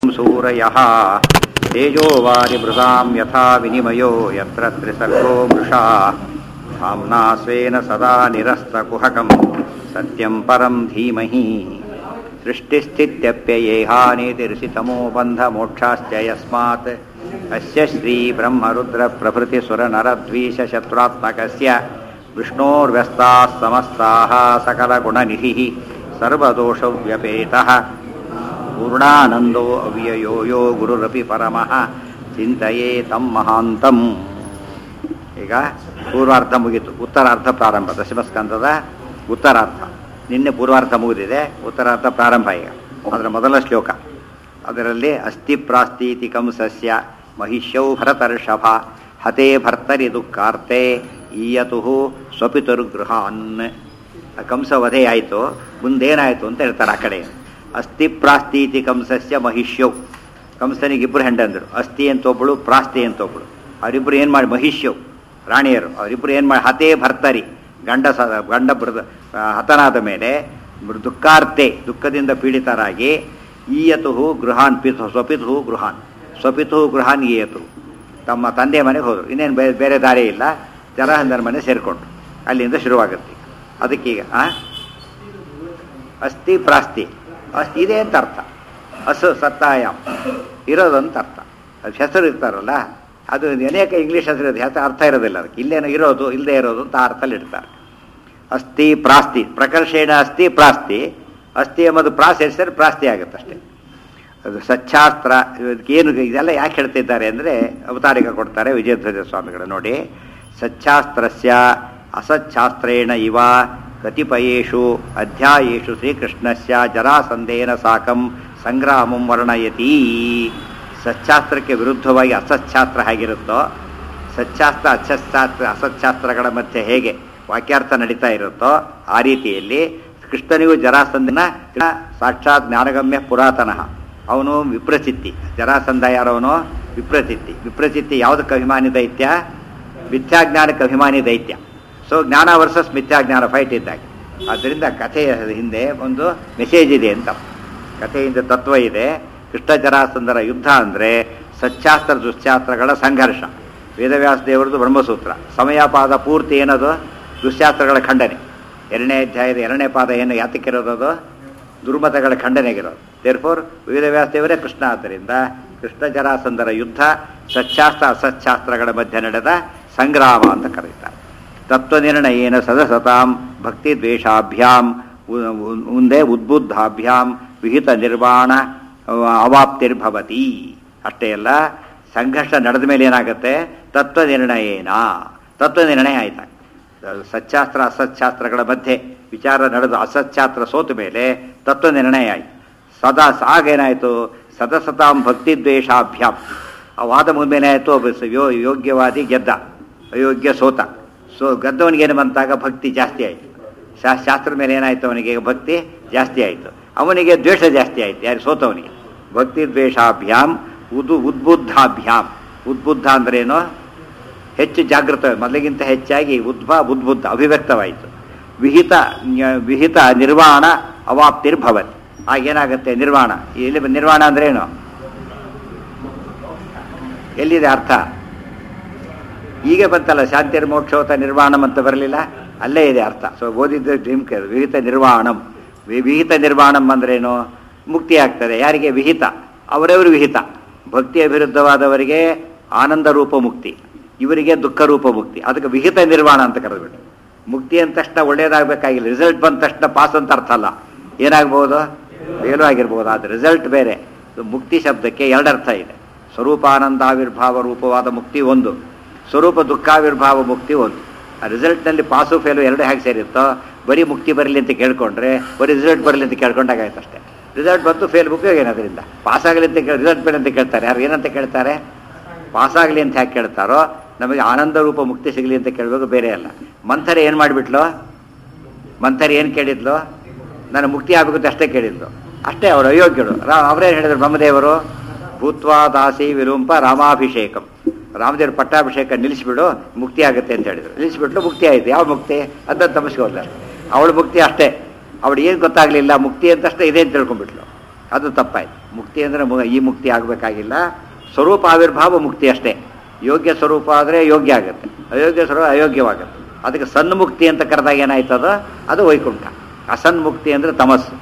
सूरयः तेजोवारिभृतां यथा विनिमयो यत्र त्रिसर्गो मृषा धाम्ना स्वेन सदा निरस्तकुहकं सत्यं परं धीमहि सृष्टिस्थित्यप्ययेहानितिर्षितमो बन्धमोक्षाश्च यस्मात् अस्य श्रीब्रह्मरुद्रप्रभृतिसुरनरद्वीषशत्रुरात्मकस्य विष्णोर्व्यस्ताः समस्ताः सकलगुणनिधिः सर्वदोषव्यपेतः पूर्णानन्दो ಅವ್ಯಯೋ ಯೋ ಗುರುರಪಿ ಪರಮಃ ಚಿಂತೆಯೇ ತಮ್ಮ ಮಹಾಂತಂ ಈಗ ಪೂರ್ವಾರ್ಧ ಮುಗೀತು ಉತ್ತರಾರ್ಧ ಪ್ರಾರಂಭ ದಶಮಸ್ಕಂದದ ಉತ್ತರಾರ್ಧ ನಿನ್ನೆ ಪೂರ್ವಾರ್ಧ ಮುಗಿದಿದೆ ಉತ್ತರಾರ್ಧ ಪ್ರಾರಂಭ ಈಗ ಅದರ ಮೊದಲ ಶ್ಲೋಕ ಅದರಲ್ಲಿ ಅಸ್ಥಿ ಪ್ರಾಸ್ತೀತಿ ಕಂಸಸ್ಯ ಮಹಿಷ್ಯೌ ಭರತರ್ಷಭ ಹತೇ ಭರ್ತರಿ ದುಃಖಾರ್ತೆ ಈಯತು ಸ್ವಪಿತುರ್ಗೃಹಾನ್ ಕಂಸ ವಧೆ ಆಯಿತು ಮುಂದೇನಾಯಿತು ಅಂತ ಹೇಳ್ತಾರೆ ಆ ಕಡೆ ಅಸ್ಥಿ ಪ್ರಾಸ್ತೀತಿ ಕಂಸಸ್ಯ ಮಹಿಷ್ಯೌ ಕಂಸನಿಗೆ ಇಬ್ಬರು ಹೆಂಡಂದರು ಅಸ್ಥಿ ಅಂತ ಒಬ್ಬಳು ಪ್ರಾಸ್ತಿ ಅಂತ ಒಬ್ಬಳು ಅವರಿಬ್ಬರು ಏನು ಮಾಡಿ ಮಹಿಷ್ಯವು ರಾಣಿಯರು ಅವರಿಬ್ಬರು ಏನು ಮಾಡಿ ಹತೇ ಭರ್ತರಿ ಗಂಡ ಸ ಗಂಡ ಬೃದ ಹತನಾದ ಮೇಲೆ ದುಃಖಾರ್ತೆ ದುಃಖದಿಂದ ಪೀಡಿತರಾಗಿ ಈಯತು ಗೃಹಾನ್ ಪಿತು ಸ್ವಪಿತು ಗೃಹಾನ್ ಸ್ವಪಿತು ಗೃಹಾನ್ ಈಯತು ತಮ್ಮ ತಂದೆ ಮನೆಗೆ ಹೋದರು ಇನ್ನೇನು ಬೇರೆ ಬೇರೆ ದಾರಿ ಇಲ್ಲ ಜಲಹಂದರ ಮನೆ ಸೇರಿಕೊಂಡ್ರು ಅಲ್ಲಿಂದ ಶುರುವಾಗುತ್ತೆ ಅದಕ್ಕೀಗ ಆ ಅಸ್ಥಿ ಪ್ರಾಸ್ತಿ ಅಸ್ಥಿ ಇದೆ ಅಂತ ಅರ್ಥ ಹಸು ಸತ್ತಾಯಂ ಇರೋದಂತ ಅರ್ಥ ಅದು ಹೆಸರು ಇರ್ತಾರಲ್ಲ ಅದು ಅನೇಕ ಇಂಗ್ಲೀಷ್ ಹೆಸರು ಇರುತ್ತೆ ಹೆಸರು ಅರ್ಥ ಇರೋದಿಲ್ಲ ಅದಕ್ಕೆ ಇಲ್ಲೇನೋ ಇರೋದು ಇಲ್ಲದೆ ಇರೋದು ಅಂತ ಅರ್ಥಲ್ಲಿ ಇಡ್ತಾರೆ ಅಸ್ಥಿ ಪ್ರಾಸ್ತಿ ಪ್ರಕರ್ಷೇಣ ಅಸ್ಥಿ ಪ್ರಾಸ್ತಿ ಅಸ್ಥಿ ಎಂಬುದು ಪ್ರಾಸ್ ಹೆಸರು ಪ್ರಾಸ್ತಿ ಆಗುತ್ತೆ ಅಷ್ಟೇ ಅದು ಸಚ್ಚಾಸ್ತ್ರ ಏನು ಇದೆಲ್ಲ ಯಾಕೆ ಹೇಳ್ತಿದ್ದಾರೆ ಅಂದರೆ ಅವತಾರಿಕ ಕೊಡ್ತಾರೆ ವಿಜಯಧ್ವಜ ಸ್ವಾಮಿಗಳು ನೋಡಿ ಸಚ್ಚಾಸ್ತ್ರಸ್ಯ ಅಸಚ್ಛಾಸ್ತ್ರೇಣ ಇವ ಕತಿಪಯೇಷು ಅಧ್ಯಾಯೇಷು ಶ್ರೀಕೃಷ್ಣಸ್ಯ ಜರಾಸಂಧೇನ ಸಾಕಂ ಸಂಗ್ರಾಮಂ ವರ್ಣಯತಿ ಸಚ್ಚಾಸ್ತ್ರಕ್ಕೆ ವಿರುದ್ಧವಾಗಿ ಅಸಚ್ಛಾಸ್ತ್ರ ಹೇಗಿರುತ್ತೋ ಸಚ್ಚಾಸ್ತ್ರ ಅಸಚ್ಛಾಸ್ತ್ರ ಅಸಚ್ಛಾಸ್ತ್ರಗಳ ಮಧ್ಯೆ ಹೇಗೆ ವಾಕ್ಯಾರ್ಥ ನಡೀತಾ ಇರುತ್ತೋ ಆ ರೀತಿಯಲ್ಲಿ ಕೃಷ್ಣನಿಗೂ ಜರಾಸಂಧನ ಸಾಕ್ಷಾತ್ ಜ್ಞಾನಗಮ್ಯ ಪುರಾತನ ಅವನು ವಿಪ್ರಚಿತ್ತಿ ಜರಾಸಂಧ ಯಾರವನು ವಿಪ್ರಚಿತ್ತಿ ವಿಪ್ರಚಿತ್ತಿ ಯಾವುದಕ್ಕೆ ಅಭಿಮಾನಿ ದೈತ್ಯ ಮಿಥ್ಯಾಜ್ಞಾನಕ್ಕೆ ಅಭಿಮಾನಿ ದೈತ್ಯ ಸೊ ಜ್ಞಾನ ವರ್ಸಸ್ ಮಿಥ್ಯಾಜ್ಞಾನ ಫೈಟ್ ಇದ್ದಾಗ ಆದ್ದರಿಂದ ಕಥೆಯ ಹಿಂದೆ ಒಂದು ಮೆಸೇಜ್ ಇದೆ ಅಂತ ಕಥೆಯಿಂದ ತತ್ವ ಇದೆ ಕೃಷ್ಣ ಜರಾಸಂಧರ ಯುದ್ಧ ಅಂದರೆ ಸಚ್ಚಾಸ್ತ್ರ ದುಶ್ಚಾಸ್ತ್ರಗಳ ಸಂಘರ್ಷ ವೇದವ್ಯಾಸ ದೇವರದು ಬ್ರಹ್ಮಸೂತ್ರ ಸಮಯಪಾದ ಪೂರ್ತಿ ಏನದು ದುಶ್ಯಾಸ್ತ್ರಗಳ ಖಂಡನೆ ಎರಡನೇ ಅಧ್ಯಾಯದ ಎರಡನೇ ಪಾದ ಏನು ಯಾತಕ್ಕಿರೋದು ದುರ್ಮತಗಳ ಖಂಡನೆಗಿರೋದು ದೇರ್ಫೋರ್ ವೇದವ್ಯಾಸ ದೇವರೇ ಕೃಷ್ಣ ಆದ್ದರಿಂದ ಕೃಷ್ಣ ಜರಾಸಂಧರ ಯುದ್ಧ ಸಚ್ಚಾಸ್ತ್ರ ಅಸಚ್ಚಾಸ್ತ್ರಗಳ ಮಧ್ಯೆ ನಡೆದ ಸಂಗ್ರಾಮ ಅಂತ ಕರೀತಾರೆ ತತ್ವನಿರ್ಣಯೇನ ಸದಸತಾಂ ಭಕ್ತಿ ದ್ವೇಷಾಭ್ಯಾಂ ಮುಂದೆ ಉದ್ಬುದ್ಧಾಭ್ಯಾಂ ವಿಹಿತ ನಿರ್ವಾಣ ಅವಾಪ್ತಿರ್ಭವತಿ ಅಷ್ಟೇ ಅಲ್ಲ ಸಂಘರ್ಷ ನಡೆದ ಮೇಲೆ ಏನಾಗುತ್ತೆ ತತ್ವ ನಿರ್ಣಯೇನ ತತ್ವ ನಿರ್ಣಯ ಆಯ್ತಾ ಸಚ್ಚಾಸ್ತ್ರ ಅಸಚ್ಚಾಸ್ತ್ರಗಳ ಮಧ್ಯೆ ವಿಚಾರ ನಡೆದು ಅಸಚ್ಚಾಸ್ತ್ರ ಸೋತ ಮೇಲೆ ತತ್ವ ನಿರ್ಣಯ ಆಯಿತು ಸದಾ ಆಗೇನಾಯಿತು ಸದಸತಾಂ ಭಕ್ತಿ ದ್ವೇಷಾಭ್ಯಾಂ ಆ ವಾದ ಮುಂದೇನೆ ಆಯಿತು ಒಬ್ಬ ಯೋ ಯೋಗ್ಯವಾದಿ ಗೆದ್ದ ಅಯೋಗ್ಯ ಸೋತ ಸೊ ಗೆದ್ದವನಿಗೇನು ಬಂತಾಗ ಭಕ್ತಿ ಜಾಸ್ತಿ ಆಯಿತು ಶಾಸ್ತ್ರದ ಮೇಲೆ ಏನಾಯಿತು ಅವನಿಗೆ ಭಕ್ತಿ ಜಾಸ್ತಿ ಆಯಿತು ಅವನಿಗೆ ದ್ವೇಷ ಜಾಸ್ತಿ ಆಯಿತು ಯಾರು ಸೋತವನಿಗೆ ಭಕ್ತಿ ದ್ವೇಷಾಭ್ಯಾಂ ಉದು ಉದ್ಬುದ್ಧಾಭ್ಯಾಂ ಉದ್ಬುದ್ಧ ಅಂದ್ರೇನು ಹೆಚ್ಚು ಜಾಗೃತ ಮೊದಲಿಗಿಂತ ಹೆಚ್ಚಾಗಿ ಉದ್ಭ ಉದ್ಬುದ್ಧ ಅಭಿವ್ಯಕ್ತವಾಯಿತು ವಿಹಿತ ವಿಹಿತ ನಿರ್ವಾಣ ಅವಾಪ್ತಿರ್ಭವತಿ ಆಗೇನಾಗುತ್ತೆ ನಿರ್ವಾಣ ಎಲ್ಲಿ ನಿರ್ವಾಣ ಅಂದ್ರೇನು ಎಲ್ಲಿದೆ ಅರ್ಥ ಈಗ ಬಂತಲ್ಲ ಶಾಂತಿರ್ ಮೋಕ್ಷೋತ ನಿರ್ವಾಣಂ ಅಂತ ಬರಲಿಲ್ಲ ಅಲ್ಲೇ ಇದೆ ಅರ್ಥ ಸೊ ಓದಿದ್ದು ಡ್ರೀಮ್ ಕೇರ್ ವಿಹಿತ ನಿರ್ವಾಣಂ ವಿಹಿತ ನಿರ್ವಾಣಂ ಅಂದ್ರೇನು ಮುಕ್ತಿ ಆಗ್ತದೆ ಯಾರಿಗೆ ವಿಹಿತ ಅವರವರು ವಿಹಿತ ಭಕ್ತಿ ಅಭಿವೃದ್ಧವಾದವರಿಗೆ ಆನಂದ ರೂಪ ಮುಕ್ತಿ ಇವರಿಗೆ ದುಃಖ ರೂಪ ಮುಕ್ತಿ ಅದಕ್ಕೆ ವಿಹಿತ ನಿರ್ವಾಣ ಅಂತ ಕರೆದ್ಬಿಟ್ಟು ಮುಕ್ತಿ ಅಂದ ತಕ್ಷಣ ಒಳ್ಳೇದಾಗಬೇಕಾಗಿಲ್ಲ ರಿಸಲ್ಟ್ ಬಂದ ತಕ್ಷಣ ಪಾಸ್ ಅಂತ ಅರ್ಥ ಅಲ್ಲ ಏನಾಗ್ಬೋದು ಬೇಲು ಆಗಿರ್ಬೋದು ಅದು ರಿಸಲ್ಟ್ ಬೇರೆ ಮುಕ್ತಿ ಶಬ್ದಕ್ಕೆ ಎರಡರ್ಥ ಇದೆ ಸ್ವರೂಪಾನಂದ ಆವಿರ್ಭಾವ ರೂಪವಾದ ಮುಕ್ತಿ ಒಂದು ಸ್ವರೂಪ ದುಃಖಾವಿರ್ಭಾವ ಮುಕ್ತಿ ಒಂದು ಆ ರಿಸಲ್ಟ್ನಲ್ಲಿ ಪಾಸು ಫೇಲು ಎರಡು ಹೇಗೆ ಸೇರಿತ್ತೋ ಬರೀ ಮುಕ್ತಿ ಬರಲಿ ಅಂತ ಕೇಳ್ಕೊಂಡ್ರೆ ಬರೀ ರಿಸಲ್ಟ್ ಬರಲಿ ಅಂತ ಕೇಳ್ಕೊಂಡಾಗಾಯ್ತು ಅಷ್ಟೇ ರಿಸಲ್ಟ್ ಬಂತು ಫೇಲ್ ಉಪಯೋಗ ಏನದರಿಂದ ಪಾಸ್ ಆಗಲಿ ಅಂತ ಕೇಳಿ ರಿಸಲ್ಟ್ ಬೇಡ ಅಂತ ಕೇಳ್ತಾರೆ ಯಾರು ಏನಂತ ಕೇಳ್ತಾರೆ ಪಾಸ್ ಆಗಲಿ ಅಂತ ಯಾಕೆ ಕೇಳ್ತಾರೋ ನಮಗೆ ಆನಂದ ರೂಪ ಮುಕ್ತಿ ಸಿಗಲಿ ಅಂತ ಕೇಳಬೇಕು ಬೇರೆ ಅಲ್ಲ ಮಂಥರೆ ಏನು ಮಾಡಿಬಿಟ್ಲು ಮಂಥರಿ ಏನು ಕೇಳಿದ್ಲು ನಾನು ಮುಕ್ತಿ ಆಗಬೇಕು ಅಷ್ಟೇ ಕೇಳಿದ್ಲು ಅಷ್ಟೇ ಅವರು ಅಯೋಗ್ಯರು ರಾ ಅವರೇನು ಹೇಳಿದ್ರು ಬ್ರಹ್ಮದೇವರು ಭೂತ್ವಾ ದಾಸಿ ವಿರೂಪ ರಾಮಾಭಿಷೇಕಂ ರಾಮದೇವ್ರ ಪಟ್ಟಾಭಿಷೇಕ ನಿಲ್ಲಿಸ್ಬಿಡು ಮುಕ್ತಿ ಆಗುತ್ತೆ ಅಂತ ಹೇಳಿದ್ರು ನಿಲ್ಲಿಸ್ಬಿಟ್ಲು ಮುಕ್ತಿ ಆಯಿತು ಯಾವ ಮುಕ್ತಿ ಅಂತ ತಪ್ಪಿಸ್ಕೋಲ್ಲ ಅವಳ ಮುಕ್ತಿ ಅಷ್ಟೇ ಅವಳು ಏನು ಗೊತ್ತಾಗಲಿಲ್ಲ ಮುಕ್ತಿ ಅಂತಷ್ಟೇ ಇದೆ ಅಂತ ತಿಳ್ಕೊಂಡ್ಬಿಟ್ಲು ಅದು ತಪ್ಪಾಯ್ತು ಮುಕ್ತಿ ಅಂದರೆ ಮು- ಈ ಮುಕ್ತಿ ಆಗಬೇಕಾಗಿಲ್ಲ ಸ್ವರೂಪ ಆವಿರ್ಭಾವ ಮುಕ್ತಿ ಅಷ್ಟೇ ಯೋಗ್ಯ ಸ್ವರೂಪ ಆದರೆ ಯೋಗ್ಯ ಆಗುತ್ತೆ ಅಯೋಗ್ಯ ಸ್ವರೂಪ ಅಯೋಗ್ಯವಾಗುತ್ತೆ ಅದಕ್ಕೆ ಸನ್ಮುಕ್ತಿ ಅಂತ ಕರೆದಾಗ ಏನಾಯ್ತದ ಅದು ವೈಕುಂಠ ಅಸನ್ಮುಕ್ತಿ ಅಂದರೆ ತಮಸ್ಸು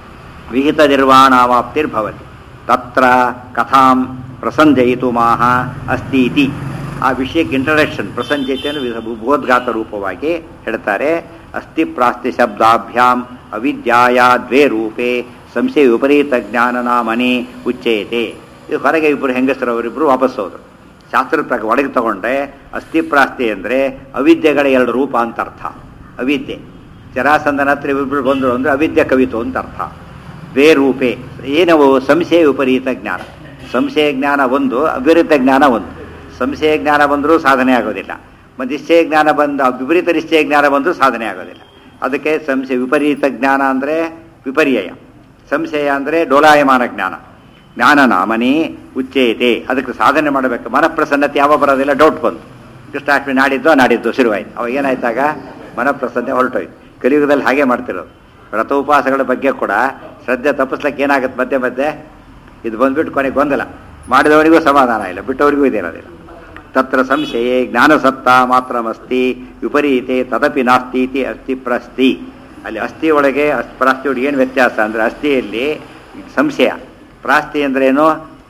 ವಿಹಿತ ನಿರ್ವಾಣಾವಾಪ್ತಿರ್ಭವತಿ ತತ್ರ ಕಥಾಂ ಪ್ರಸಂಜಯಿತು ಮಾಹ ಅಸ್ತಿ ಇತಿ ಆ ವಿಷಯಕ್ಕೆ ಇಂಟ್ರಡಕ್ಷನ್ ಪ್ರಸಂಜಯಿತೆಯನ್ನು ವಿ- ಬೋದ್ಘಾತ ರೂಪವಾಗಿ ಹೇಳ್ತಾರೆ ಅಸ್ಥಿ ಪ್ರಾಸ್ತಿ ಶಬ್ದಾಭ್ಯಾಂ ಅವಿದ್ಯಾಯ ದ್ವೇ ರೂಪೇ ಸಂಶಯ ವಿಪರೀತ ಜ್ಞಾನ ನಾಮನೆ ಉಚ್ಚಯತೆ ಇದು ಹೊರಗೆ ಇಬ್ಬರು ಹೆಂಗಸರವರಿಬ್ಬರು ವಾಪಸ್ ಹೋದ್ರು ಶಾಸ್ತ್ರದ ಪ್ರಕಾರ ಒಳಗೆ ತಗೊಂಡ್ರೆ ಅಸ್ಥಿ ಪ್ರಾಸ್ತಿ ಅಂದರೆ ಅವಿದ್ಯೆಗಳ ಎರಡು ರೂಪ ಅಂತ ಅರ್ಥ ಅವಿದ್ಯೆ ಜರಾಸಂದನ ಹತ್ರ ಇಬ್ಬರು ಬಂದರು ಅಂದರೆ ಅವಿದ್ಯೆ ಕವಿತು ಅಂತ ಅರ್ಥ ದ್ವೇ ರೂಪೇ ಏನವು ಸಂಶಯ ವಿಪರೀತ ಜ್ಞಾನ ಸಂಶಯ ಜ್ಞಾನ ಒಂದು ಅವಿಪರೀತ ಜ್ಞಾನ ಒಂದು ಸಂಶಯ ಜ್ಞಾನ ಬಂದರೂ ಸಾಧನೆ ಆಗೋದಿಲ್ಲ ಮತ್ತು ನಿಶ್ಚಯ ಜ್ಞಾನ ಬಂದ ವಿಪರೀತ ನಿಶ್ಚಯ ಜ್ಞಾನ ಬಂದರೂ ಸಾಧನೆ ಆಗೋದಿಲ್ಲ ಅದಕ್ಕೆ ಸಂಶಯ ವಿಪರೀತ ಜ್ಞಾನ ಅಂದರೆ ವಿಪರ್ಯಯ ಸಂಶಯ ಅಂದರೆ ಡೋಲಾಯಮಾನ ಜ್ಞಾನ ಜ್ಞಾನ ನಾಮನಿ ಉಚ್ಚೇತೆ ಅದಕ್ಕೆ ಸಾಧನೆ ಮಾಡಬೇಕು ಮನಃಪ್ರಸನ್ನತೆ ಯಾವ ಬರೋದಿಲ್ಲ ಡೌಟ್ ಬಂತು ಕೃಷ್ಣಾಷ್ಟಮಿ ನಾಡಿದ್ದು ನಾಡಿದ್ದು ಶುರುವಾಯಿತು ಅವಾಗ ಏನಾಯ್ತಾಗ ಮನಃಪ್ರಸನ್ನೆ ಹೊರಟೋಯ್ತು ಕಲಿಯುಗದಲ್ಲಿ ಹಾಗೆ ಮಾಡ್ತಿರೋದು ವ್ರತೋಪವಾಸಗಳ ಬಗ್ಗೆ ಕೂಡ ಶ್ರದ್ಧೆ ತಪ್ಪಿಸ್ಲಿಕ್ಕೆ ಏನಾಗುತ್ತೆ ಮಧ್ಯೆ ಮಧ್ಯೆ ಇದು ಬಂದ್ಬಿಟ್ಟು ಕೊನೆಗೆ ಗೊಂದಲ ಮಾಡಿದವನಿಗೂ ಸಮಾಧಾನ ಇಲ್ಲ ಬಿಟ್ಟವರಿಗೂ ಇದಿರೋದಿಲ್ಲ ತತ್ರ ಸಂಶಯೇ ಜ್ಞಾನಸತ್ತ ಮಾತ್ರಮಸ್ತಿ ವಿಪರೀತೆ ತದಪಿ ನಾಸ್ತಿ ಇತಿ ಅಸ್ಥಿ ಪ್ರಸ್ತಿ ಅಲ್ಲಿ ಅಸ್ಥಿ ಒಳಗೆ ಅಸ್ ಪ್ರಾಸ್ತಿ ಒಳಗೆ ಏನು ವ್ಯತ್ಯಾಸ ಅಂದರೆ ಅಸ್ಥಿಯಲ್ಲಿ ಸಂಶಯ ಪ್ರಾಸ್ತಿ ಅಂದ್ರೇನು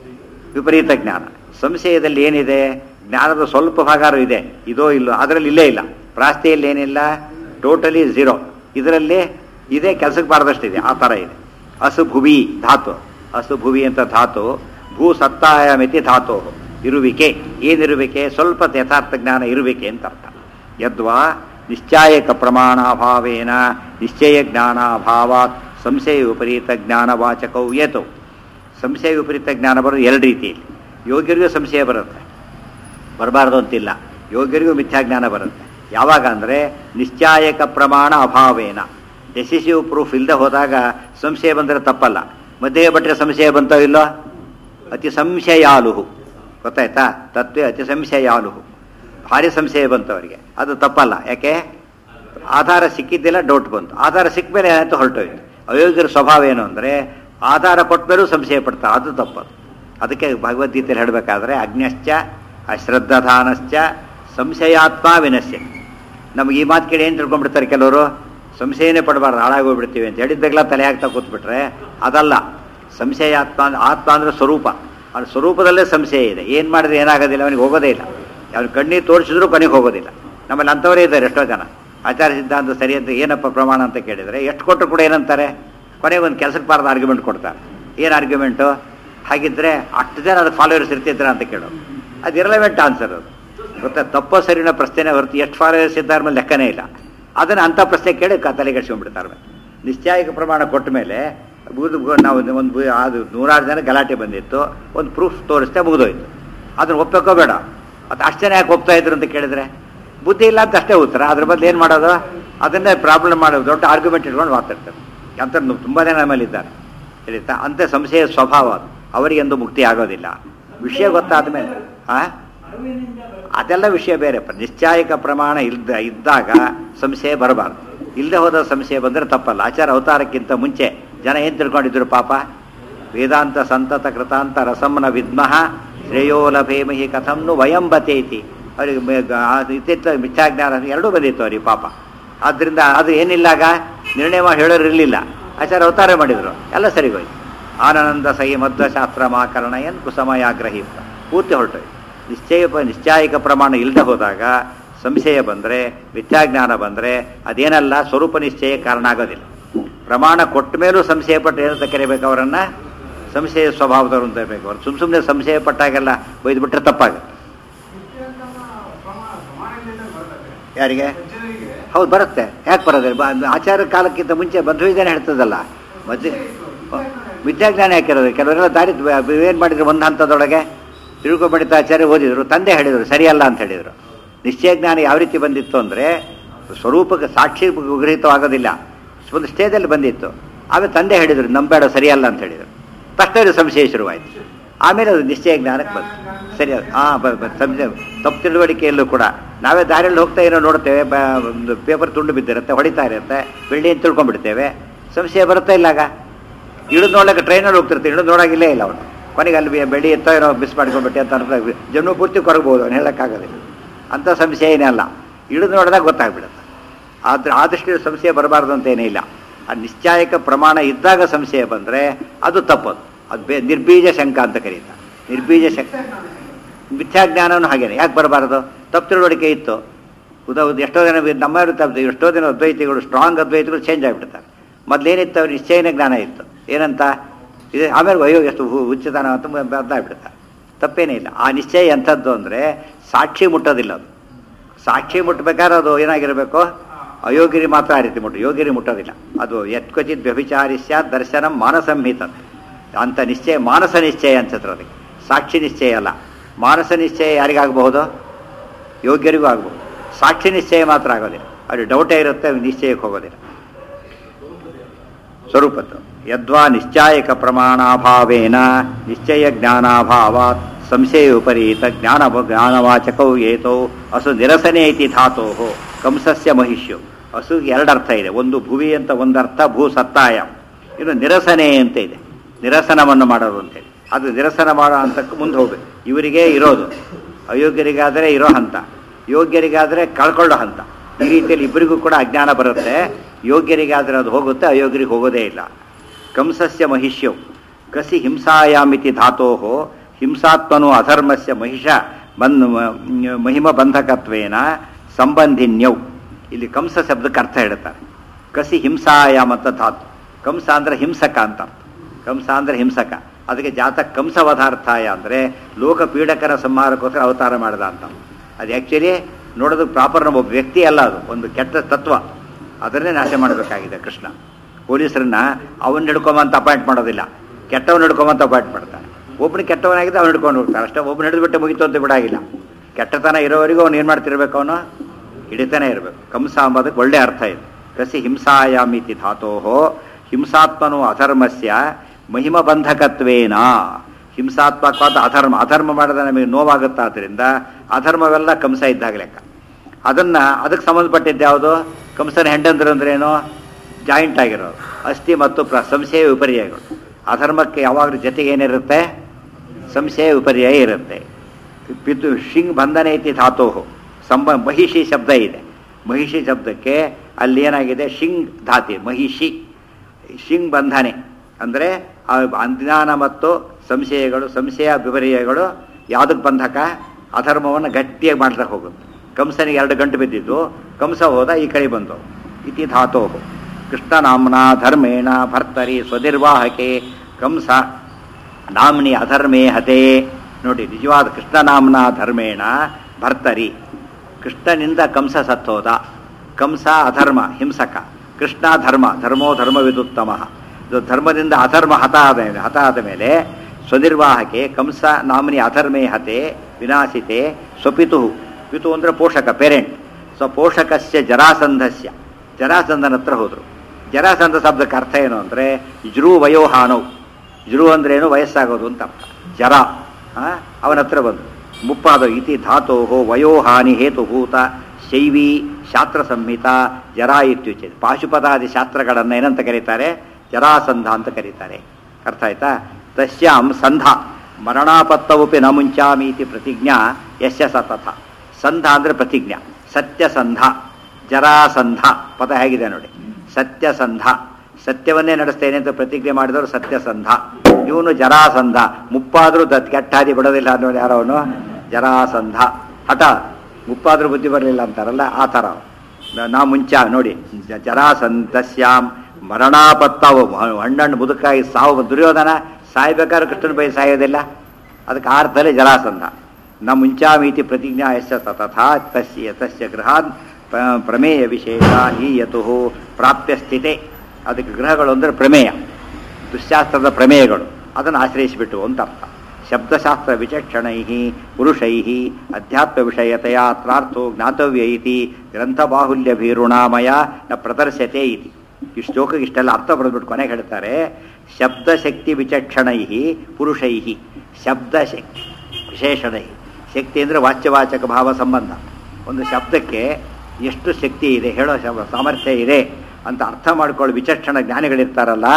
ವಿಪರೀತ ಜ್ಞಾನ ಸಂಶಯದಲ್ಲಿ ಏನಿದೆ ಜ್ಞಾನದ ಸ್ವಲ್ಪ ಭಾಗಾರು ಇದೆ ಇದೋ ಇಲ್ಲೋ ಅದರಲ್ಲಿ ಇಲ್ಲೇ ಇಲ್ಲ ಪ್ರಾಸ್ತಿಯಲ್ಲಿ ಏನಿಲ್ಲ ಟೋಟಲಿ ಝೀರೋ ಇದರಲ್ಲಿ ಇದೇ ಕೆಲಸಕ್ಕೆ ಬಾರದಷ್ಟಿದೆ ಆ ಥರ ಇದೆ ಅಸುಭುವಿ ಧಾತು ಅಸುಭುವಿ ಅಂತ ಧಾತು ಭೂ ಸತ್ತಾಯಮಿತಿ ಧಾತು ಇರುವಿಕೆ ಏನಿರುವಿಕೆ ಸ್ವಲ್ಪ ಯಥಾರ್ಥ ಜ್ಞಾನ ಇರುವಿಕೆ ಅಂತ ಅರ್ಥ ಯದ್ವಾ ನಿಶ್ಚಾಯಕ ಪ್ರಮಾಣಾಭಾವೇನ ನಿಶ್ಚಯ ಜ್ಞಾನಾಭಾವಾತ್ ಸಂಶಯ ವಿಪರೀತ ಜ್ಞಾನವಾಚಕವು ಏತು ಸಂಶಯ ವಿಪರೀತ ಜ್ಞಾನ ಬರೋದು ಎರಡು ರೀತಿಯಲ್ಲಿ ಯೋಗ್ಯರಿಗೂ ಸಂಶಯ ಬರುತ್ತೆ ಬರಬಾರ್ದು ಅಂತಿಲ್ಲ ಯೋಗ್ಯರಿಗೂ ಮಿಥ್ಯಾಜ್ಞಾನ ಬರುತ್ತೆ ಯಾವಾಗ ಅಂದರೆ ನಿಶ್ಚಾಯಕ ಪ್ರಮಾಣ ಅಭಾವೇನ ಡೆಸಿಸಿವ್ ಪ್ರೂಫ್ ಇಲ್ಲದೆ ಹೋದಾಗ ಸಂಶಯ ಬಂದರೆ ತಪ್ಪಲ್ಲ ಮಧ್ಯೆ ಬಟ್ಟರೆ ಸಂಶಯ ಬಂತೋ ಇಲ್ಲೋ ಅತಿ ಸಂಶಯಾಲುಹು ಗೊತ್ತಾಯ್ತಾ ತತ್ವೇ ಅತಿ ಸಂಶಯಾಲುಹು ಭಾರಿ ಸಂಶಯ ಬಂತು ಅವರಿಗೆ ಅದು ತಪ್ಪಲ್ಲ ಯಾಕೆ ಆಧಾರ ಸಿಕ್ಕಿದ್ದಿಲ್ಲ ಡೌಟ್ ಬಂತು ಆಧಾರ ಸಿಕ್ಕ ಮೇಲೆ ಏನಾಯ್ತು ಹೊರಟೋಯ್ತು ಅಯೋಗ್ಯರ ಸ್ವಭಾವ ಏನು ಅಂದರೆ ಆಧಾರ ಕೊಟ್ಟ ಮೇಲೂ ಸಂಶಯ ಪಡ್ತಾರೆ ಅದು ತಪ್ಪದು ಅದಕ್ಕೆ ಭಗವದ್ಗೀತೆಯಲ್ಲಿ ಹೇಳಬೇಕಾದ್ರೆ ಅಜ್ಞಶ್ಚ ಅಶ್ರದ್ಧಾನಶ್ಚ ಸಂಶಯಾತ್ಮ ವಿನಶ್ಯ ನಮ್ಗೆ ಈ ಮಾತು ಕೇಳಿ ಏನು ತಿಳ್ಕೊಂಡ್ಬಿಡ್ತಾರೆ ಕೆಲವರು ಸಂಶಯನೇ ಪಡಬಾರ್ದು ಹಾಳಾಗೋಗ್ಬಿಡ್ತೀವಿ ಅಂತ ಹೇಳಿದ್ದಾಗಲ ತಲೆ ಆಗ್ತಾ ಕೂತ್ಬಿಟ್ರೆ ಅದಲ್ಲ ಸಂಶಯಾತ್ಮ ಅಂದ್- ಆತ್ಮ ಅಂದರೆ ಸ್ವರೂಪ ಅವ್ನ ಸ್ವರೂಪದಲ್ಲೇ ಸಂಶಯ ಇದೆ ಏನು ಮಾಡಿದ್ರೆ ಏನಾಗೋದಿಲ್ಲ ಅವನಿಗೆ ಹೋಗೋದೇ ಇಲ್ಲ ಅವ್ನು ಕಣ್ಣೀರು ತೋರಿಸಿದ್ರು ಕೊನೆಗೆ ಹೋಗೋದಿಲ್ಲ ನಮ್ಮಲ್ಲಿ ಅಂಥವರೇ ಇದ್ದಾರೆ ಎಷ್ಟೋ ಜನ ಆಚಾರ ಸಿದ್ಧಾಂತ ಸರಿ ಅಂತ ಏನಪ್ಪ ಪ್ರಮಾಣ ಅಂತ ಕೇಳಿದರೆ ಎಷ್ಟು ಕೊಟ್ಟರು ಕೂಡ ಏನಂತಾರೆ ಕೊನೆಗೆ ಒಂದು ಕೆಲಸಕ್ಕೆ ಬಾರದ ಆರ್ಗ್ಯುಮೆಂಟ್ ಕೊಡ್ತಾರೆ ಏನು ಆರ್ಗ್ಯುಮೆಂಟು ಹಾಗಿದ್ರೆ ಅಷ್ಟು ಜನ ಅದು ಫಾಲೋವರ್ಸ್ ಇರ್ತಿದ್ರ ಅಂತ ಕೇಳೋದು ಅದು ಇರಲೆವೆಂಟ್ ಆನ್ಸರ್ ಅದು ಗೊತ್ತಾ ತಪ್ಪೋ ಸರಿನ ಪ್ರಶ್ನೆನೇ ಹೊರತು ಎಷ್ಟು ಫಾಲೋವರ್ಸ್ ಇದ್ದಾರೆ ಮೇಲೆ ಲೆಕ್ಕನೇ ಇಲ್ಲ ಅದನ್ನು ಅಂಥ ಪ್ರಶ್ನೆ ಕೇಳಿ ಕ- ತಲೆಗೆಡ್ಸ್ಕೊಂಡ್ಬಿಡ್ತಾರೆ ನಿಶ್ಚಾಯಿಕ ಪ್ರಮಾಣ ಕೊಟ್ಟ ಮೇಲೆ ಬೂದು ಬು- ನಾವು ಒಂದು ಬು- ಅದು ನೂರಾರು ಜನ ಗಲಾಟೆ ಬಂದಿತ್ತು ಒಂದು ಪ್ರೂಫ್ ತೋರಿಸ್ದೆ ಮುಗಿದೋಯ್ತು ಅದನ್ನು ಒಪ್ಪಬೇಡ ಅದು ಅಷ್ಟು ಜನ ಯಾಕೆ ಒಪ್ತಾ ಇದ್ರು ಅಂತ ಕೇಳಿದ್ರೆ ಬುದ್ಧಿ ಇಲ್ಲ ಅಂತ ಅಷ್ಟೇ ಉತ್ತರ ಅದ್ರ ಬದಲು ಏನು ಮಾಡೋದು ಅದನ್ನೇ ಪ್ರಾಬ್ಲಮ್ ಮಾಡೋದು ದೊಡ್ಡ ಆರ್ಗ್ಯುಮೆಂಟ್ ಇಟ್ಕೊಂಡು ಮಾತಾಡ್ತಾರೆ ಅಂತ ತುಂಬ ಜನ ನಮ್ಮಲ್ಲಿ ಇದ್ದಾರೆ ತಿಳಿತಾ ಅಂಥ ಸಂಶಯ ಸ್ವಭಾವ ಅದು ಅವರಿಗೆ ಎಂದು ಮುಕ್ತಿ ಆಗೋದಿಲ್ಲ ವಿಷಯ ಗೊತ್ತಾದ ಮೇಲೆ ಆ ಅದೆಲ್ಲ ವಿಷಯ ಬೇರೆ ಪ- ನಿಶ್ಚಾಯಕ ಪ್ರಮಾಣ ಇಲ್ದ ಇದ್ದಾಗ ಸಂಶಯ ಬರಬಾರ್ದು ಇಲ್ಲದೆ ಹೋದ ಸಂಶಯ ಬಂದರೆ ತಪ್ಪಲ್ಲ ಆಚಾರ ಅವತಾರಕ್ಕಿಂತ ಮುಂಚೆ ಜನ ಏನು ತಿಳ್ಕೊಂಡಿದ್ರು ಪಾಪ ವೇದಾಂತ ಸಂತತ ಕೃತಾಂತ ರಸಂನ ವಿದ್ಮಃ ಶ್ರೇಯೋ ಲಭೇಮಹಿ ಕಥಂನು ವಯಂ ಬತೇತಿ ಅವರಿಗೆ ಮೆ- ಗ- ಆ ಇತ್ತಿತ್ತ ಮಿಥ್ಯಾಜ್ಞಾನ ಎರಡೂ ಬಂದಿತ್ತು ಅವ್ರಿಗೆ ಪಾಪ ಆದ್ದರಿಂದ ಅದು ಏನಿಲ್ಲಾಗ ನಿರ್ಣಯ ಮಾಡಿ ಹೇಳೋರು ಇರಲಿಲ್ಲ ಆಚಾರ ಅವತಾರ ಮಾಡಿದರು ಎಲ್ಲ ಸರಿಗೋಯ್ತು ಆನಂದ ಸಹಿ ಮಧ್ವ ಶಾಸ್ತ್ರ ಮಾಕರಣ ಏನು ಕುಸಮಯಾಗ್ರಹಿ ಪೂರ್ತಿ ಹೊರಟೋಯ್ತು ನಿಶ್ಚಯ ಪ- ನಿಶ್ಚಾಯಿಕ ಪ್ರಮಾಣ ಇಲ್ಲದೆ ಹೋದಾಗ ಸಂಶಯ ಬಂದರೆ ಮಿಥ್ಯಾಜ್ಞಾನ ಬಂದರೆ ಅದೇನಲ್ಲ ಸ್ವರೂಪ ನಿಶ್ಚಯ ಕಾರಣ ಆಗೋದಿಲ್ಲ ಪ್ರಮಾಣ ಕೊಟ್ಟ ಮೇಲೂ ಸಂಶಯ ಪಟ್ಟು ಏನಂತ ಕರಿಬೇಕು ಅವರನ್ನು ಸಂಶಯ ಸ್ವಭಾವದವರು ಅಂತ ಇರಬೇಕು ಅವ್ರು ಸುಮ್ಮ ಸುಮ್ಮನೆ ಸಂಶಯ ಪಟ್ಟಾಗೆಲ್ಲ ಬೈದ್ಬಿಟ್ರೆ ತಪ್ಪಾಗುತ್ತೆ ಯಾರಿಗೆ ಹೌದು ಬರುತ್ತೆ ಯಾಕೆ ಬರೋದಿಲ್ಲ ಬ- ಆಚಾರ ಕಾಲಕ್ಕಿಂತ ಮುಂಚೆ ಮಧ್ವಿಜ್ಞಾನ ಹೇಳ್ತದಲ್ಲ ಮಧ್ಯ ವಿದ್ಯಾಜ್ಞಾನ ಯಾಕಿರೋದು ಕೆಲವರೆಲ್ಲ ದಾರಿ ಏನು ಮಾಡಿದ್ರು ಒಂದು ಹಂತದೊಳಗೆ ತಿಳ್ಕೊಬಡಿತ ಆಚಾರ್ಯ ಓದಿದ್ರು ತಂದೆ ಹೇಳಿದರು ಸರಿಯಲ್ಲ ಅಂತ ಹೇಳಿದರು ನಿಶ್ಚಯ ಜ್ಞಾನ ಯಾವ ರೀತಿ ಬಂದಿತ್ತು ಅಂದರೆ ಸ್ವರೂಪಕ್ಕೆ ಸಾಕ್ಷಿ ಗೃಹೀತವಾಗೋದಿಲ್ಲ ಒಂದು ಸ್ಟೇಜಲ್ಲಿ ಬಂದಿತ್ತು ಆಮೇಲೆ ತಂದೆ ಹೇಳಿದರು ನಂಬೇಡ ಸರಿಯಲ್ಲ ಅಂತ ಹೇಳಿದರು ತಕ್ಷಣ ಸಂಶಯ ಶುರುವಾಯಿತು ಆಮೇಲೆ ಅದು ನಿಶ್ಚಯ ಜ್ಞಾನಕ್ಕೆ ಬಂತು ಸರಿ ಹಾಂ ಸಂಶಯ ತಪ್ಪು ತಿಳುವಳಿಕೆಯಲ್ಲೂ ಕೂಡ ನಾವೇ ದಾರಿಯಲ್ಲಿ ಹೋಗ್ತಾ ಏನೋ ನೋಡ್ತೇವೆ ಬ ಒಂದು ಪೇಪರ್ ತುಂಡು ಬಿದ್ದಿರುತ್ತೆ ಹೊಡಿತಾ ಇರುತ್ತೆ ಬೆಳ್ಳಿ ಅಂತ ತಿಳ್ಕೊಂಡ್ಬಿಡ್ತೇವೆ ಸಂಶಯ ಬರುತ್ತಾ ಇಲ್ಲಾಗ ಇಳಿದು ನೋಡಕ್ಕೆ ಟ್ರೈನಲ್ಲಿ ಹೋಗ್ತಿರ್ತೀನಿ ಇಳಿದು ನೋಡಾಗಿಲ್ಲೇ ಇಲ್ಲ ಅವನು ಕೊನೆಗೆ ಅಲ್ಲಿ ಬೆ- ಬೆಳಿ ಎತ್ತೋ ಏನೋ ಮಿಸ್ ಮಾಡ್ಕೊಂಡ್ಬಿಟ್ಟೆ ಅಂತ ಅರ್ಥ ಜನ್ಮ ಪೂರ್ತಿ ಕೊರಗಬಹುದು ಅವನು ಹೇಳೋಕ್ಕಾಗೋದಿಲ್ಲ ಅಂಥ ಸಂಶಯ ಏನಲ್ಲ ಇಳಿದು ನೋಡಿದಾಗ ಗೊತ್ತಾಗ್ಬಿಡುತ್ತೆ ಆದ್ರೆ ಆ ದೃಷ್ಟಿಯಲ್ಲಿ ಸಂಶಯ ಬರಬಾರ್ದು ಅಂತ ಏನೇ ಇಲ್ಲ ಆ ನಿಶ್ಚಾಯಕ ಪ್ರಮಾಣ ಇದ್ದಾಗ ಸಂಶಯ ಬಂದರೆ ಅದು ತಪ್ಪದು ಅದು ಬೇ ನಿರ್ಬೀಜ ಶಂಕ ಅಂತ ಕರೀತಾರೆ ನಿರ್ಬೀಜ ಶಂಕ ಮಿಥ್ಯಾಜ್ಞಾನವೂ ಹಾಗೇನೆ ಯಾಕೆ ಬರಬಾರದು ತಪ್ಪು ತಿಳುವಳಿಕೆ ಇತ್ತು ಉದಾ ಉದ- ಎಷ್ಟೋ ಜನ ವಿ- ನಮ್ಮವರು ತಪ್ಪು ಎಷ್ಟೋ ಜನ ಅದ್ವೈತಿಗಳು ಸ್ಟ್ರಾಂಗ್ ಅದ್ವೈತಿಗಳು ಚೇಂಜ್ ಆಗಿಬಿಡ್ತಾರೆ ಮೊದಲೇನಿತ್ತು ಅವ್ರು ನಿಶ್ಚಯನ ಜ್ಞಾನ ಇತ್ತು ಏನಂತ ಇದು ಆಮೇಲೆ ಅಯ್ಯೋ ಎಷ್ಟು ಹು- ಹುಚ್ಚತನ ಅಂತ ಬದಲಾಗ್ಬಿಡ್ತಾರೆ ತಪ್ಪೇನೇ ಇಲ್ಲ ಆ ನಿಶ್ಚಯ ಎಂಥದ್ದು ಅಂದರೆ ಸಾಕ್ಷಿ ಮುಟ್ಟೋದಿಲ್ಲ ಅದು ಸಾಕ್ಷಿ ಮುಟ್ಟಬೇಕಾದ್ರೆ ಅದು ಏನಾಗಿರಬೇಕು ಅಯೋಗ್ಯರಿ ಮಾತ್ರ ಆ ರೀತಿ ಮುಟ್ಟು ಯೋಗ್ಯರಿ ಮುಟ್ಟೋದಿಲ್ಲ ಅದು ಯತ್ಕೊಚಿತ್ ವ್ಯಭಿಚಾರಿಸ್ಯ ದರ್ಶನ ಮಾನಸಂಹಿತ ಅಂತ ನಿಶ್ಚಯ ಮಾನಸ ನಿಶ್ಚಯ ಅನ್ಸುತ್ತೆ ಅದಕ್ಕೆ ಸಾಕ್ಷಿ ನಿಶ್ಚಯ ಅಲ್ಲ ಮಾನಸ ನಿಶ್ಚಯ ಯಾರಿಗಾಗಬಹುದು ಯೋಗ್ಯರಿಗೂ ಆಗ್ಬೋದು ಸಾಕ್ಷಿ ನಿಶ್ಚಯ ಮಾತ್ರ ಆಗೋದಿಲ್ಲ ಅದು ಡೌಟೇ ಇರುತ್ತೆ ಅದು ನಿಶ್ಚಯಕ್ಕೆ ಹೋಗೋದಿಲ್ಲ ಸ್ವರೂಪದ್ದು ಯದ್ವಾ ನಿಶ್ಚಾಯಕ ಪ್ರಮಾಣಾಭಾವೇನ ನಿಶ್ಚಯ ಜ್ಞಾನಾಭಾವಾತ್ ಸಂಶಯ ವಿಪರೀತ ಜ್ಞಾನ ಜ್ಞಾನವಾಚಕೌ ಏತೌ ಅಸು ನಿರಸನೆ ಇತಿ ಧಾತೋ ಕಂಸಸ್ಯ ಮಹಿಷ್ಯು ಹಸು ಎರಡರ್ಥ ಇದೆ ಒಂದು ಭುವಿ ಅಂತ ಒಂದರ್ಥ ಭೂ ಸತ್ತಾಯ ಇನ್ನು ನಿರಸನೆ ಅಂತ ಇದೆ ನಿರಸನವನ್ನು ಮಾಡೋದು ಅಂತೇಳಿ ಅದು ನಿರಸನ ಮಾಡೋ ಹಂತಕ್ಕೆ ಮುಂದೆ ಹೋಗ್ಬೇಕು ಇವರಿಗೆ ಇರೋದು ಅಯೋಗ್ಯರಿಗಾದರೆ ಇರೋ ಹಂತ ಯೋಗ್ಯರಿಗಾದರೆ ಕಳ್ಕೊಳ್ಳೋ ಹಂತ ಈ ರೀತಿಯಲ್ಲಿ ಇಬ್ಬರಿಗೂ ಕೂಡ ಅಜ್ಞಾನ ಬರುತ್ತೆ ಯೋಗ್ಯರಿಗಾದರೆ ಅದು ಹೋಗುತ್ತೆ ಅಯೋಗ್ಯರಿಗೆ ಹೋಗೋದೇ ಇಲ್ಲ ಕಂಸಸ್ಯ ಮಹಿಷ್ಯೌ ಕಸಿ ಹಿಂಸಾಯಾಮಿತಿ ಧಾತೋ ಹಿಂಸಾತ್ಮನು ಅಧರ್ಮಸ್ಯ ಮಹಿಷ ಬಂದ್ ಮಹಿಮ ಬಂಧಕತ್ವೇನ ಸಂಬಂಧಿನ್ಯೌ ಇಲ್ಲಿ ಕಂಸ ಶಬ್ದಕ್ಕೆ ಅರ್ಥ ಹೇಳ್ತಾರೆ ಕಸಿ ಹಿಂಸಾಯಾಮ್ ಅಂತ ಧಾತು ಕಂಸ ಅಂದ್ರೆ ಹಿಂಸಕ ಅಂತ ಅರ್ಥ ಕಂಸ ಅಂದ್ರೆ ಹಿಂಸಕ ಅದಕ್ಕೆ ಜಾತಕ ಕಂಸವಧಾರ್ಥಾಯ ಅಂದರೆ ಲೋಕ ಪೀಡಕರ ಸಂಹಾರಕ್ಕೋಸ್ಕರ ಅವತಾರ ಮಾಡಿದ ಅಂತ ಅದು ಆ್ಯಕ್ಚುಲಿ ನೋಡೋದಕ್ಕೆ ಪ್ರಾಪರ್ ನಮ್ಮ ಒಬ್ಬ ವ್ಯಕ್ತಿ ಅಲ್ಲ ಅದು ಒಂದು ಕೆಟ್ಟ ತತ್ವ ಅದನ್ನೇ ನಾಶ ಮಾಡಬೇಕಾಗಿದೆ ಕೃಷ್ಣ ಪೊಲೀಸರನ್ನ ಅವನ್ನ ಹಿಡ್ಕೊಂಬಂತ ಅಪಾಯಿಂಟ್ ಮಾಡೋದಿಲ್ಲ ಕೆಟ್ಟವನ್ನ ಹಿಡ್ಕೊಂಬಂತ ಅಪಾಯಿಂಟ್ ಮಾಡ್ತಾರೆ ಒಬ್ಬನು ಕೆಟ್ಟವನಾಗಿದ್ದ ಅವ್ನು ಹಿಡ್ಕೊಂಡು ಹೋಗ್ತಾರೆ ಅಷ್ಟೇ ಒಬ್ಬನ ಹಿಡಿದ್ಬಿಟ್ಟು ಮುಗಿತು ಅಂತ ಬಿಡಾಗಿಲ್ಲ ಕೆಟ್ಟತನ ಇರೋವರೆಗೂ ಅವ್ನು ಏನು ಮಾಡ್ತಿರ್ಬೇಕು ಅವನು ಹಿಡಿತಾನೆ ಇರಬೇಕು ಕಂಸ ಅಂಬೋದಕ್ಕೆ ಒಳ್ಳೆ ಅರ್ಥ ಇದೆ ಕಸಿ ಹಿಂಸಾಯಾಮಿತಿ ಧಾತೋಹೋ ಹಿಂಸಾತ್ಮನು ಅಧರ್ಮಸ್ಯ ಮಹಿಮ ಬಂಧಕತ್ವೇನ ಹಿಂಸಾತ್ಮಕವಾದ ಅಧರ್ಮ ಅಧರ್ಮ ಮಾಡಿದ ನಮಗೆ ನೋವಾಗುತ್ತಾದ್ರಿಂದ ಅಧರ್ಮವೆಲ್ಲ ಕಂಸ ಇದ್ದಾಗ ಲೆಕ್ಕ ಅದನ್ನ ಅದಕ್ಕೆ ಸಂಬಂಧಪಟ್ಟಿದ್ದು ಯಾವುದು ಕಂಸನ ಹೆಂಡಂದ್ರು ಅಂದ್ರೇನು ಜಾಯಿಂಟ್ ಆಗಿರೋದು ಅಸ್ಥಿ ಮತ್ತು ಪ್ರ ಸಂಶಯ ವಿಪರ್ಯಯಗಳು ಅಧರ್ಮಕ್ಕೆ ಯಾವಾಗಲೂ ಜೊತೆಗೆ ಏನಿರುತ್ತೆ ಸಂಶಯ ವಿಪರ್ಯಯ ಇರುತ್ತೆ ಪಿತು ಶಿಂಗ್ ಬಂಧನ ಐತಿ ಧಾತೋಹು ಸಂಬ ಮಹಿಷಿ ಶಬ್ದ ಇದೆ ಮಹಿಷಿ ಶಬ್ದಕ್ಕೆ ಅಲ್ಲಿ ಏನಾಗಿದೆ ಶಿಂಗ್ ಧಾತಿ ಮಹಿಷಿ ಶಿಂಗ್ ಬಂಧನೆ ಅಂದರೆ ಅಜ್ಞಾನ ಮತ್ತು ಸಂಶಯಗಳು ಸಂಶಯ ವಿಪರ್ಯಯಗಳು ಯಾವುದಕ್ಕೆ ಬಂಧಕ ಅಧರ್ಮವನ್ನು ಗಟ್ಟಿಯಾಗಿ ಮಾಡ್ತಾ ಹೋಗುತ್ತೆ ಕಂಸನಿಗೆ ಎರಡು ಗಂಟು ಬಿದ್ದಿದ್ದು ಕಂಸ ಹೋದ ಈ ಕಡೆ ಬಂದು ಇತಿ ಧಾತೋ ಕೃಷ್ಣನಾಮ್ನ ಧರ್ಮೇಣ ಭರ್ತರಿ ಸ್ವನಿರ್ವಾಹಕೆ ಕಂಸ ನಾಮ್ನಿ ಅಧರ್ಮೇ ಹತೆ ನೋಡಿ ನಿಜವಾದ ಕೃಷ್ಣನಾಮ್ನ ಧರ್ಮೇಣ ಭರ್ತರಿ ಕೃಷ್ಣನಿಂದ ಕಂಸ ಸತ್ತೋದ ಕಂಸ ಅಧರ್ಮ ಹಿಂಸಕ ಕೃಷ್ಣ ಧರ್ಮ ಧರ್ಮೋ ಧರ್ಮವಿದುತ್ತಮ ಇದು ಧರ್ಮದಿಂದ ಅಧರ್ಮ ಹತ ಆದ ಮೇಲೆ ಹತ ಆದ ಮೇಲೆ ಸ್ವನಿರ್ವಾಹಕೆ ಕಂಸ ನಾಮಿನಿ ಅಧರ್ಮೇ ಹತೆ ವಿನಾಶಿತೆ ಸ್ವಪಿತು ಪಿತು ಅಂದರೆ ಪೋಷಕ ಪೇರೆಂಟ್ ಸೊ ಪೋಷಕಸ್ಯ ಜರಾಸಂಧಸ್ಯ ಜರಾಸಂಧನ ಹತ್ರ ಹೋದರು ಜರಾಸಂಧ ಶಬ್ದಕ್ಕೆ ಅರ್ಥ ಏನು ಅಂದರೆ ಜೃ ವಯೋಹಾನವು ಜೃ ಅಂದ್ರೇನು ವಯಸ್ಸಾಗೋದು ಅಂತ ಅರ್ಥ ಜರ ಆ, ಅವನ ಹತ್ರ ಬಂದು ಮುಪ್ಪಾದ ಇತಿ ಧಾತೋ ವಯೋಹಾನಿ ಹೇತುಭೂತ ಶೈವಿ ಶಾಸ್ತ್ರ ಸಂಹಿತ ಜರ ಇತ್ಯುಚ್ಯತೆ ಪಾಶುಪದಾದಿ ಶಾಸ್ತ್ರಗಳನ್ನು ಏನಂತ ಕರೀತಾರೆ ಜರಾಸಂಧ ಅಂತ ಕರೀತಾರೆ ಅರ್ಥ ಆಯ್ತಾ ತಸ್ಯಾಂ ಸಂಧ ಮರಣಾಪತ್ತವಪಿ ನ ಮುಂಚಾಮೀತಿ ಪ್ರತಿಜ್ಞಾ ಯಶ್ಯ ಸತತ ಸಂಧ ಅಂದರೆ ಪ್ರತಿಜ್ಞಾ ಸತ್ಯಸಂಧ ಜರಾಸಂಧ ಪದ ಹೇಗಿದೆ ನೋಡಿ ಸತ್ಯಸಂಧ ಸತ್ಯವನ್ನೇ ನಡೆಸ್ತೇನೆ ಅಂತ ಪ್ರತಿಜ್ಞೆ ಮಾಡಿದವರು ಸತ್ಯಸಂಧ ಇವನು ಜರಾಸಂಧ ಮುಪ್ಪಾದರೂ ದತ್ ಕೆಟ್ಟಾದಿ ಬಿಡೋದಿಲ್ಲ ಅನ್ನೋದು ಯಾರವನು ಜರಾಸಂಧ ಹಠ ಮುಪ್ಪಾದ್ರೂ ಬುದ್ಧಿ ಬರಲಿಲ್ಲ ಅಂತಾರಲ್ಲ ಆ ಥರ ನ- ನಾ ಮುಂಚ ನೋಡಿ ಜ- ಜರಾಸಂಧಸ್ಯಾಂ ಮರಣಾಪತ್ತವು ಹಣ್ಣಣ್ಣು ಮುದುಕಾಗಿ ಸಾವು ದುರ್ಯೋಧನ ಸಾಯ್ಬೇಕಾದ್ರೆ ಕೃಷ್ಣನ ಬೈ ಸಾಯೋದಿಲ್ಲ ಅದಕ್ಕೆ ಆ ಅರ್ಥದಲ್ಲಿ ಜರಾಸಂಧ ನ ಮುಂಚಾಮೀತಿ ಪ್ರತಿಜ್ಞಾ ಯಶ ತಥಾ ತಸ್ಯ ತಸ್ಯ ಗೃಹಾನ್ ಪ- ಪ್ರಮೇಯ ವಿಶೇಷ ಈ ಯತು ಪ್ರಾಪ್ಯ ಸ್ಥಿತೆ ಅದಕ್ಕೆ ಗ್ರಹಗಳು ಅಂದರೆ ಪ್ರಮೇಯ ದುಶ್ಶಾಸ್ತ್ರದ ಪ್ರಮೇಯಗಳು ಅದನ್ನು ಆಶ್ರಯಿಸಿಬಿಟ್ಟು ಅಂತ ಅರ್ಥ ಶಬ್ದಶಾಸ್ತ್ರ ವಿಚಕ್ಷಣೈ ಪುರುಷೈ ಅಧ್ಯಾತ್ಮ ವಿಷಯತೆಯ ಅತ್ರಾರ್ಥೋ ಜ್ಞಾತವ್ಯ ಇತಿ ಗ್ರಂಥಬಾಹುಲ್ಯ ಭೀರುಣಾಮಯ ನ ಪ್ರದರ್ಶತೆ ಇತಿ ಈ ಶ್ಲೋಕಕ್ಕೆ ಇಷ್ಟೆಲ್ಲ ಅರ್ಥ ಬರೆದ್ಬಿಟ್ಟು ಕೊನೆಗೆ ಹೇಳ್ತಾರೆ ಶಬ್ದಶಕ್ತಿ ವಿಚಕ್ಷಣೈ ಪುರುಷೈ ಶಬ್ದಶಕ್ತಿ ವಿಶೇಷಣೈ ಶಕ್ತಿ ಅಂದರೆ ವಾಚ್ಯವಾಚಕ ಭಾವ ಸಂಬಂಧ ಒಂದು ಶಬ್ದಕ್ಕೆ ಎಷ್ಟು ಶಕ್ತಿ ಇದೆ ಹೇಳೋ ಶಬ್ದ ಸಾಮರ್ಥ್ಯ ಇದೆ ಅಂತ ಅರ್ಥ ಮಾಡ್ಕೊಳ್ಳೋ ವಿಚಕ್ಷಣ ಜ್ಞಾನಿಗಳಿರ್ತಾರಲ್ಲ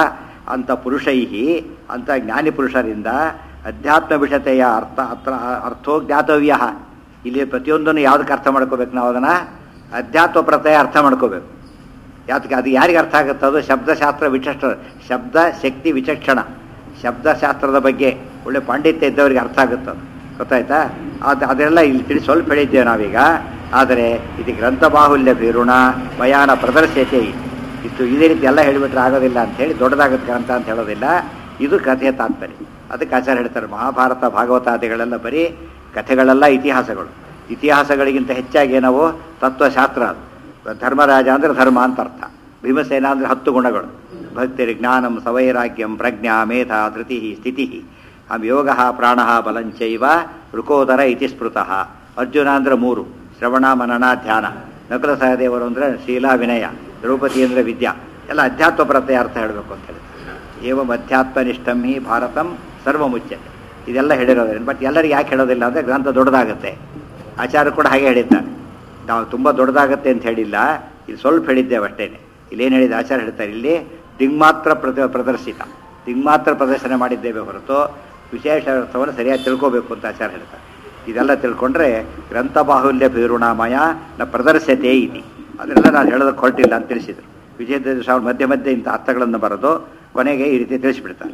ಅಂತ ಪುರುಷೈಹಿ ಅಂತ ಜ್ಞಾನಿ ಪುರುಷರಿಂದ ಅಧ್ಯಾತ್ಮ ವಿಷತೆಯ ಅರ್ಥ ಅತ್ರ ಅರ್ಥೋ ಜ್ಞಾತವ್ಯ ಇಲ್ಲಿ ಪ್ರತಿಯೊಂದನ್ನು ಯಾವುದಕ್ಕೆ ಅರ್ಥ ಮಾಡ್ಕೋಬೇಕು ನಾವು ಅದನ್ನು ಅಧ್ಯಾತ್ಮ ಪ್ರತ್ಯಯ ಅರ್ಥ ಮಾಡ್ಕೋಬೇಕು ಯಾತಕ್ಕೆ ಅದು ಯಾರಿಗೆ ಅರ್ಥ ಆಗುತ್ತೆ ಅದು ಶಬ್ದಶಾಸ್ತ್ರ ವಿಚಕ್ಷಣ ಶಬ್ದ ಶಕ್ತಿ ವಿಚಕ್ಷಣ ಶಬ್ದಶಾಸ್ತ್ರದ ಬಗ್ಗೆ ಒಳ್ಳೆ ಪಾಂಡಿತ್ಯ ಇದ್ದವರಿಗೆ ಅರ್ಥ ಆಗುತ್ತೆ ಅದು ಗೊತ್ತಾಯ್ತಾ ಅದು ಅದೆಲ್ಲ ಇಲ್ಲಿ ತಿಳಿ ಸ್ವಲ್ಪ ಹೇಳಿದ್ದೇವೆ ನಾವೀಗ ಆದರೆ ಇದು ಗ್ರಂಥ ಬಾಹುಲ್ಯ ಭೀರುಣ ಭಯಾನ ಪ್ರದರ್ಶತೆ ಇತ್ತು ಇದೇ ರೀತಿ ಎಲ್ಲ ಹೇಳಿಬಿಟ್ರೆ ಆಗೋದಿಲ್ಲ ಅಂತ ಹೇಳಿ ದೊಡ್ಡದಾಗುತ್ತೆ ಗ್ರಂಥ ಅಂತ ಹೇಳೋದಿಲ್ಲ ಇದು ಕಥೆಯ ತಾತ್ಪರ್ಯ ಅದಕ್ಕೆ ಆಚಾರ್ಯ ಹೇಳ್ತಾರೆ ಮಹಾಭಾರತ ಭಾಗವತಾದಿಗಳೆಲ್ಲ ಬರೀ ಕಥೆಗಳೆಲ್ಲ ಇತಿಹಾಸಗಳು ಇತಿಹಾಸಗಳಿಗಿಂತ ಹೆಚ್ಚಾಗಿ ನಾವು ತತ್ವಶಾಸ್ತ್ರ ಅದು ಧರ್ಮರಾಜ ಅಂದರೆ ಧರ್ಮ ಅಂತ ಅರ್ಥ ಭೀಮಸೇನ ಅಂದರೆ ಹತ್ತು ಗುಣಗಳು ಭಕ್ತಿರಿ ಜ್ಞಾನಂ ಸವೈರಾಗ್ಯಂ ಪ್ರಜ್ಞಾ ಮೇಧ ಧೃತಿ ಸ್ಥಿತಿ ಆಮೇಲೆ ಯೋಗ ಪ್ರಾಣ ಬಲಂಚೈವ ಋಕೋದರ ಇತಿ ಸ್ಮೃತಃ ಅರ್ಜುನ ಅಂದರೆ ಮೂರು ಶ್ರವಣ ಮನನ ಧ್ಯಾನ ನಕಲ ಸಹದೇವರು ಅಂದರೆ ಶೀಲಾ ವಿನಯ ದ್ರೌಪದಿ ಅಂದರೆ ವಿದ್ಯಾ ಎಲ್ಲ ಅಧ್ಯಾತ್ಮ ಪ್ರತ್ಯಯ ಅರ್ಥ ಹೇಳಬೇಕು ಅಂತ ಹೇಳಿ ಏವಂ ಅಧ್ಯಾತ್ಮನಿಷ್ಠಂ ಹಿ ಭಾರತಂ ಸರ್ವಮುಚ್ಯತೆ ಇದೆಲ್ಲ ಹೇಳಿರೋದ್ರಿಂದ ಬಟ್ ಎಲ್ಲರಿಗೆ ಯಾಕೆ ಹೇಳೋದಿಲ್ಲ ಅಂದರೆ ಗ್ರಂಥ ದೊಡ್ಡದಾಗುತ್ತೆ ಆಚಾರ್ಯ ಕೂಡ ಹಾಗೆ ಹೇಳಿದ್ದಾರೆ ನಾವು ತುಂಬ ದೊಡ್ಡದಾಗತ್ತೆ ಅಂತ ಹೇಳಿಲ್ಲ ಇಲ್ಲಿ ಸ್ವಲ್ಪ ಹೇಳಿದ್ದೇವೆ ಅಷ್ಟೇನೆ ಇಲ್ಲೇನು ಹೇಳಿದ ಆಚಾರ್ಯ ಹೇಳ್ತಾರೆ ಇಲ್ಲಿ ದಿಗ್ಮಾತ್ರ ಪ್ರದ ಪ್ರದರ್ಶಿತ ದಿಗ್ಮಾತ್ರ ಪ್ರದರ್ಶನ ಮಾಡಿದ್ದೇವೆ ಹೊರತು ವಿಶೇಷ ಅರ್ಥವನ್ನು ಸರಿಯಾಗಿ ತಿಳ್ಕೋಬೇಕು ಅಂತ ಆಚಾರ್ಯ ಹೇಳ್ತಾರೆ ಇದೆಲ್ಲ ತಿಳ್ಕೊಂಡ್ರೆ ಗ್ರಂಥ ಬಾಹುಲ್ಯ ಭೀರುಣಾಮಯ ನ ಪ್ರದರ್ಶತೆ ಇತಿ ಅದನ್ನೆಲ್ಲ ನಾನು ಹೇಳೋದಕ್ಕೆ ಹೊರಟಿಲ್ಲ ಅಂತ ತಿಳಿಸಿದರು ವಿಜಯ ಸ್ವಾಮಿ ಮಧ್ಯೆ ಮಧ್ಯೆ ಇಂಥ ಅರ್ಥಗಳನ್ನು ಬರೆದು ಕೊನೆಗೆ ಈ ರೀತಿ ತಿಳಿಸಿಬಿಡ್ತಾರೆ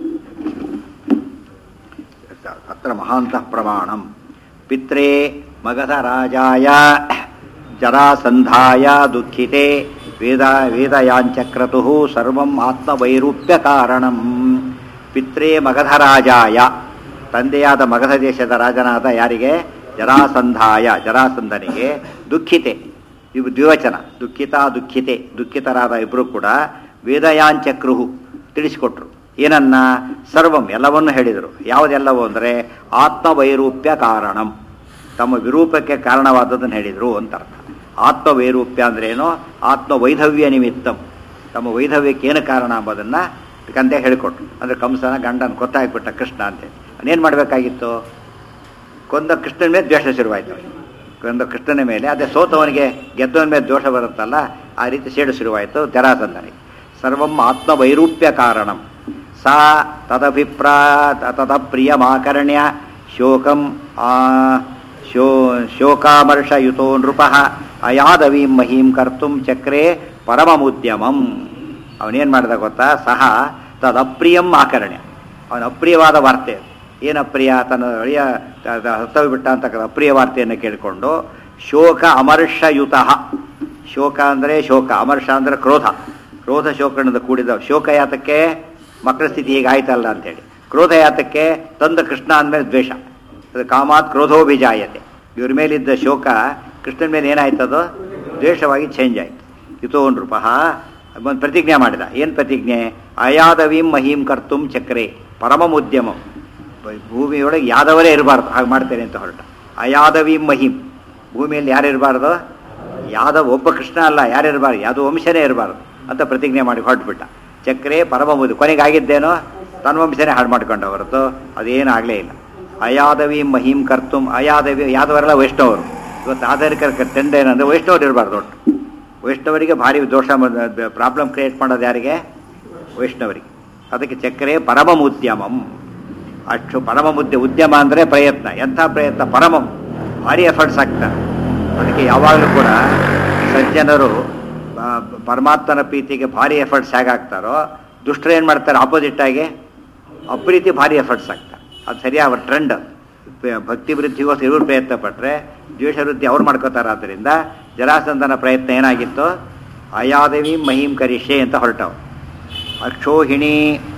ಅತ್ರ ಮಹಾಂತಃ ಪ್ರಮಾಣಂ ಪಿತ್ರೇ ಮಗಧರಾಜಾಯ ಜರಾಸಂಧಾಯ ದುಃಖಿತೆ ವೇದ ವೇದಯಾಂಚಕ್ರತು ಸರ್ವಂ ಆತ್ಮವೈರೂಪ್ಯ ಕಾರಣಂ ಪಿತ್ರೇ ಮಗಧರಾಜಾಯ ತಂದೆಯಾದ ಮಗಧ ದೇಶದ ರಾಜನಾದ ಯಾರಿಗೆ ಜರಾಸಂಧಾಯ ಜರಾಸಂಧನಿಗೆ ದುಃಖಿತೆ ಇವು ದ್ವಿವಚನ ದುಃಖಿತ ದುಃಖಿತೆ ದುಃಖಿತರಾದ ಇಬ್ಬರು ಕೂಡ ವೇದಯಾಂಚಕ್ರುಹು ತಿಳಿಸಿಕೊಟ್ರು ಏನನ್ನ ಸರ್ವಂ ಎಲ್ಲವನ್ನೂ ಹೇಳಿದರು ಯಾವುದೆಲ್ಲವೂ ಅಂದರೆ ಆತ್ಮವೈರೂಪ್ಯ ಕಾರಣಂ ತಮ್ಮ ವಿರೂಪಕ್ಕೆ ಕಾರಣವಾದದ್ದನ್ನು ಹೇಳಿದರು ಅಂತ ಅರ್ಥ ಆತ್ಮವೈರೂಪ್ಯ ಅಂದ್ರೇನು ಆತ್ಮವೈಧವ್ಯ ನಿಮಿತ್ತಂ ತಮ್ಮ ವೈಧವ್ಯಕ್ಕೆ ಏನು ಕಾರಣ ಎಂಬುದನ್ನು ಕಂದೆ ಹೇಳಿಕೊಟ್ರು ಅಂದರೆ ಕಂಸನ ಗಂಡನ ಗೊತ್ತಾಗ್ಬಿಟ್ಟ ಕೃಷ್ಣ ಅಂತೇಳಿ ಅವನೇನು ಮಾಡಬೇಕಾಗಿತ್ತು ಕೊಂದ ಕೃಷ್ಣನ ಮೇಲೆ ದ್ವೇಷ ಶುರುವಾಯಿತು ಕೊಂದ ಕೃಷ್ಣನ ಮೇಲೆ ಅದೇ ಸೋತವನಿಗೆ ಗೆದ್ದವನ ಮೇಲೆ ದೋಷ ಬರುತ್ತಲ್ಲ ಆ ರೀತಿ ಸೇಡು ಶುರುವಾಯಿತು ಜರಾಸಂಧನಿಗೆ ಸರ್ವಂ ಆತ್ಮವೈರೂಪ್ಯ ಕಾರಣಂ ಸಾ ತದಭಿಪ್ರಾ ತದಪ್ರಿಯಮಾಕರ್ಣ್ಯ ಶೋಕಂ ಶೋ ಶೋಕಾಮರ್ಷಯುತೋ ನೃಪ ಅಯಾದವೀಂ ಮಹೀಂ ಕರ್ತುಂ ಚಕ್ರೆ ಪರಮಮುದ್ಯಮಂ ಅವನೇನು ಮಾಡಿದ ಗೊತ್ತಾ ಸಹ ತದಪ್ರಿಯಂ ಆಕರ್ಣ್ಯ ಅವನ ಅಪ್ರಿಯವಾದ ವಾರ್ತೆ ಏನು ಅಪ್ರಿಯ ತನ್ನ ಅಳಿಯ ಹತ್ತೋಗ್ಬಿಟ್ಟ ಅಂತಕ್ಕಂಥ ಅಪ್ರಿಯ ವಾರ್ತೆಯನ್ನು ಕೇಳಿಕೊಂಡು ಶೋಕ ಅಮರ್ಷಯುತ ಶೋಕ ಅಂದರೆ ಶೋಕ ಅಮರ್ಷ ಅಂದರೆ ಕ್ರೋಧ ಕ್ರೋಧ ಶೋಕದಿಂದ ಕೂಡಿದ ಶೋಕ ಯಾತಕ್ಕೆ ಮಕ್ಕಳ ಸ್ಥಿತಿ ಹೀಗೆ ಆಯ್ತಲ್ಲ ಅಂತೇಳಿ ಕ್ರೋಧ ಯಾತಕ್ಕೆ ತಂದ ಕೃಷ್ಣ ಅಂದಮೇಲೆ ದ್ವೇಷ ಅದು ಕಾಮಾತ್ ಕ್ರೋಧೋಭಿಜಾಯತೆ ಇವ್ರ ಮೇಲಿದ್ದ ಶೋಕ ಕೃಷ್ಣನ ಮೇಲೆ ಏನಾಯ್ತದು ದ್ವೇಷವಾಗಿ ಚೇಂಜ್ ಆಯಿತು ಇತೋ ನೃಪಃ ಒಂದು ಪ್ರತಿಜ್ಞೆ ಮಾಡಿದ ಏನು ಪ್ರತಿಜ್ಞೆ ಅಯಾದವೀಂ ಮಹೀಂ ಕರ್ತುಂ ಚಕ್ರೆ ಪರಮಮುದ್ಯಮಂ ಭೂಮಿಯೊಳಗೆ ಯಾದವರೇ ಇರಬಾರ್ದು ಹಾಗೆ ಮಾಡ್ತೇನೆ ಅಂತ ಹೊರಟ ಅಯಾದವೀಂ ಮಹೀಂ ಭೂಮಿಯಲ್ಲಿ ಯಾರು ಇರಬಾರ್ದು ಯಾದವ ಒಬ್ಬ ಕೃಷ್ಣ ಅಲ್ಲ ಯಾರು ಇರಬಾರ್ದು ಯಾವುದು ವಂಶನೇ ಇರಬಾರ್ದು ಅಂತ ಪ್ರತಿಜ್ಞೆ ಮಾಡಿ ಹೊರಟ್ಬಿಟ್ಟ ಚಕ್ರೆ ಪರಮಮುದು ಕೊನೆಗಾಗಿದ್ದೇನೋ ತನ್ನ ವಂಶನೇ ಹಾಳು ಮಾಡ್ಕೊಂಡ ಹೊರತು ಅದೇನೂ ಆಗಲೇ ಇಲ್ಲ ಅಯಾದವಿ ಮಹೀಂ ಕರ್ತುಂ ಅಯಾದವಿ ಯಾದವರೆಲ್ಲ ವೈಷ್ಣವರು ಇವತ್ತು ಆಧಾರಿಕ ಟೆಂಡ ಏನಂದ್ರೆ ವೈಷ್ಣವರು ಇರಬಾರ್ದು ಒಟ್ಟು ವೈಷ್ಣವರಿಗೆ ಭಾರಿ ದೋಷ ಪ್ರಾಬ್ಲಮ್ ಕ್ರಿಯೇಟ್ ಮಾಡೋದು ಯಾರಿಗೆ ವೈಷ್ಣವರಿಗೆ ಅದಕ್ಕೆ ಚಕ್ರೆ ಪರಮಂ ಉದ್ಯಮಂ ಅಷ್ಟು ಪರಮ ಮುದ್ದೆ ಉದ್ಯಮ ಅಂದರೆ ಪ್ರಯತ್ನ ಎಂಥ ಪ್ರಯತ್ನ ಪರಮಂ ಭಾರಿ ಎಫರ್ಟ್ಸ್ ಆಗ್ತಾರೆ ಅದಕ್ಕೆ ಯಾವಾಗಲೂ ಕೂಡ ಸಜ್ಜನರು ಪರಮಾತ್ಮನ ಪ್ರೀತಿಗೆ ಭಾರಿ ಎಫರ್ಟ್ಸ್ ಹೇಗಾಗ್ತಾರೋ ದುಷ್ಟರು ಏನು ಮಾಡ್ತಾರೆ ಆಪೋಸಿಟ್ ಆಗಿ ಅಪ್ರೀತಿ ಭಾರಿ ಎಫರ್ಟ್ಸ್ ಆಗ್ತಾರೆ ಅದು ಸರಿಯಾದ ಟ್ರೆಂಡ್ ಭಕ್ತಿ ವೃದ್ಧಿಗೋಸ್ಕರ ಇವರು ಪ್ರಯತ್ನ ಪಟ್ಟರೆ ದ್ವೇಷ ವೃದ್ಧಿ ಅವ್ರು ಮಾಡ್ಕೋತಾರೆ ಆದ್ದರಿಂದ ಜರಾಸಂಧನ ಪ್ರಯತ್ನ ಏನಾಗಿತ್ತು ಅಯಾದವಿ ಮಹೀಂ ಕರಿಷೆ ಅಂತ ಹೊರಟವು ಅಕ್ಷೋಹಿಣಿ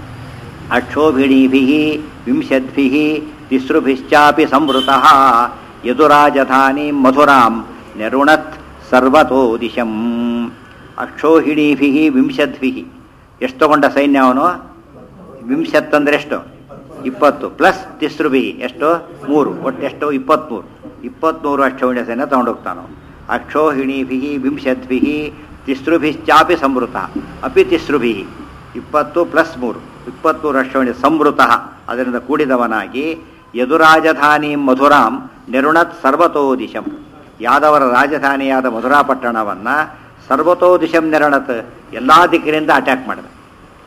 ಅಕ್ಷೋಭಿಣೀಭಿ ವಿಂಶದ್ಭಿ ತಿಸೃಭಿಶ್ಚಾಪಿ ಸಂವೃತಃ ಯದುರಾಜಧಾನಿ ಮಧುರಾಂ ನೆರುಣತ್ ಸರ್ವತೋ ದಿಶಂ ಅಕ್ಷೋಹಿಣೀಭಿ ವಿಂಶದ್ಭಿ ಎಷ್ಟು ತಗೊಂಡ ಸೈನ್ಯ ಅವನು ವಿಂಶತ್ ಅಂದ್ರೆ ಎಷ್ಟು ಇಪ್ಪತ್ತು ಪ್ಲಸ್ ತಿಸ್ರುಭಿ ಎಷ್ಟು ಮೂರು ಒಟ್ಟು ಎಷ್ಟು ಇಪ್ಪತ್ತ್ಮೂರು ಇಪ್ಪತ್ತ್ಮೂರು ಅಕ್ಷೋಹಿಣಿ ಸೈನ್ಯ ತಗೊಂಡೋಗ್ತಾನು ಅಕ್ಷೋಹಿಣೀಭಿ ವಿಂಶದ್ಭಿ ತಿಸ್ರುಭಿಶ್ಚಾಪಿ ಸಂವೃತ ಅಪಿ ತಿಸ್ರುಭಿ ಇಪ್ಪತ್ತು ಪ್ಲಸ್ ಮೂರು ಇಪ್ಪತ್ತ್ಮೂರು ಅಕ್ಷೋಹಿಣಿ ಸಂವೃತ ಅದರಿಂದ ಕೂಡಿದವನಾಗಿ ಯದುರಾಜಧಾನಿ ಮಧುರಾಂ ನೆರುಣತ್ ಸರ್ವತೋ ದಿಶಂ ಯಾದವರ ರಾಜಧಾನಿಯಾದ ಮಧುರಾ ಪಟ್ಟಣವನ್ನು ಸರ್ವತೋ ದಿಶಂ ನೆರಣತ್ ಎಲ್ಲ ದಿಕ್ಕಿನಿಂದ ಅಟ್ಯಾಕ್ ಮಾಡಿದ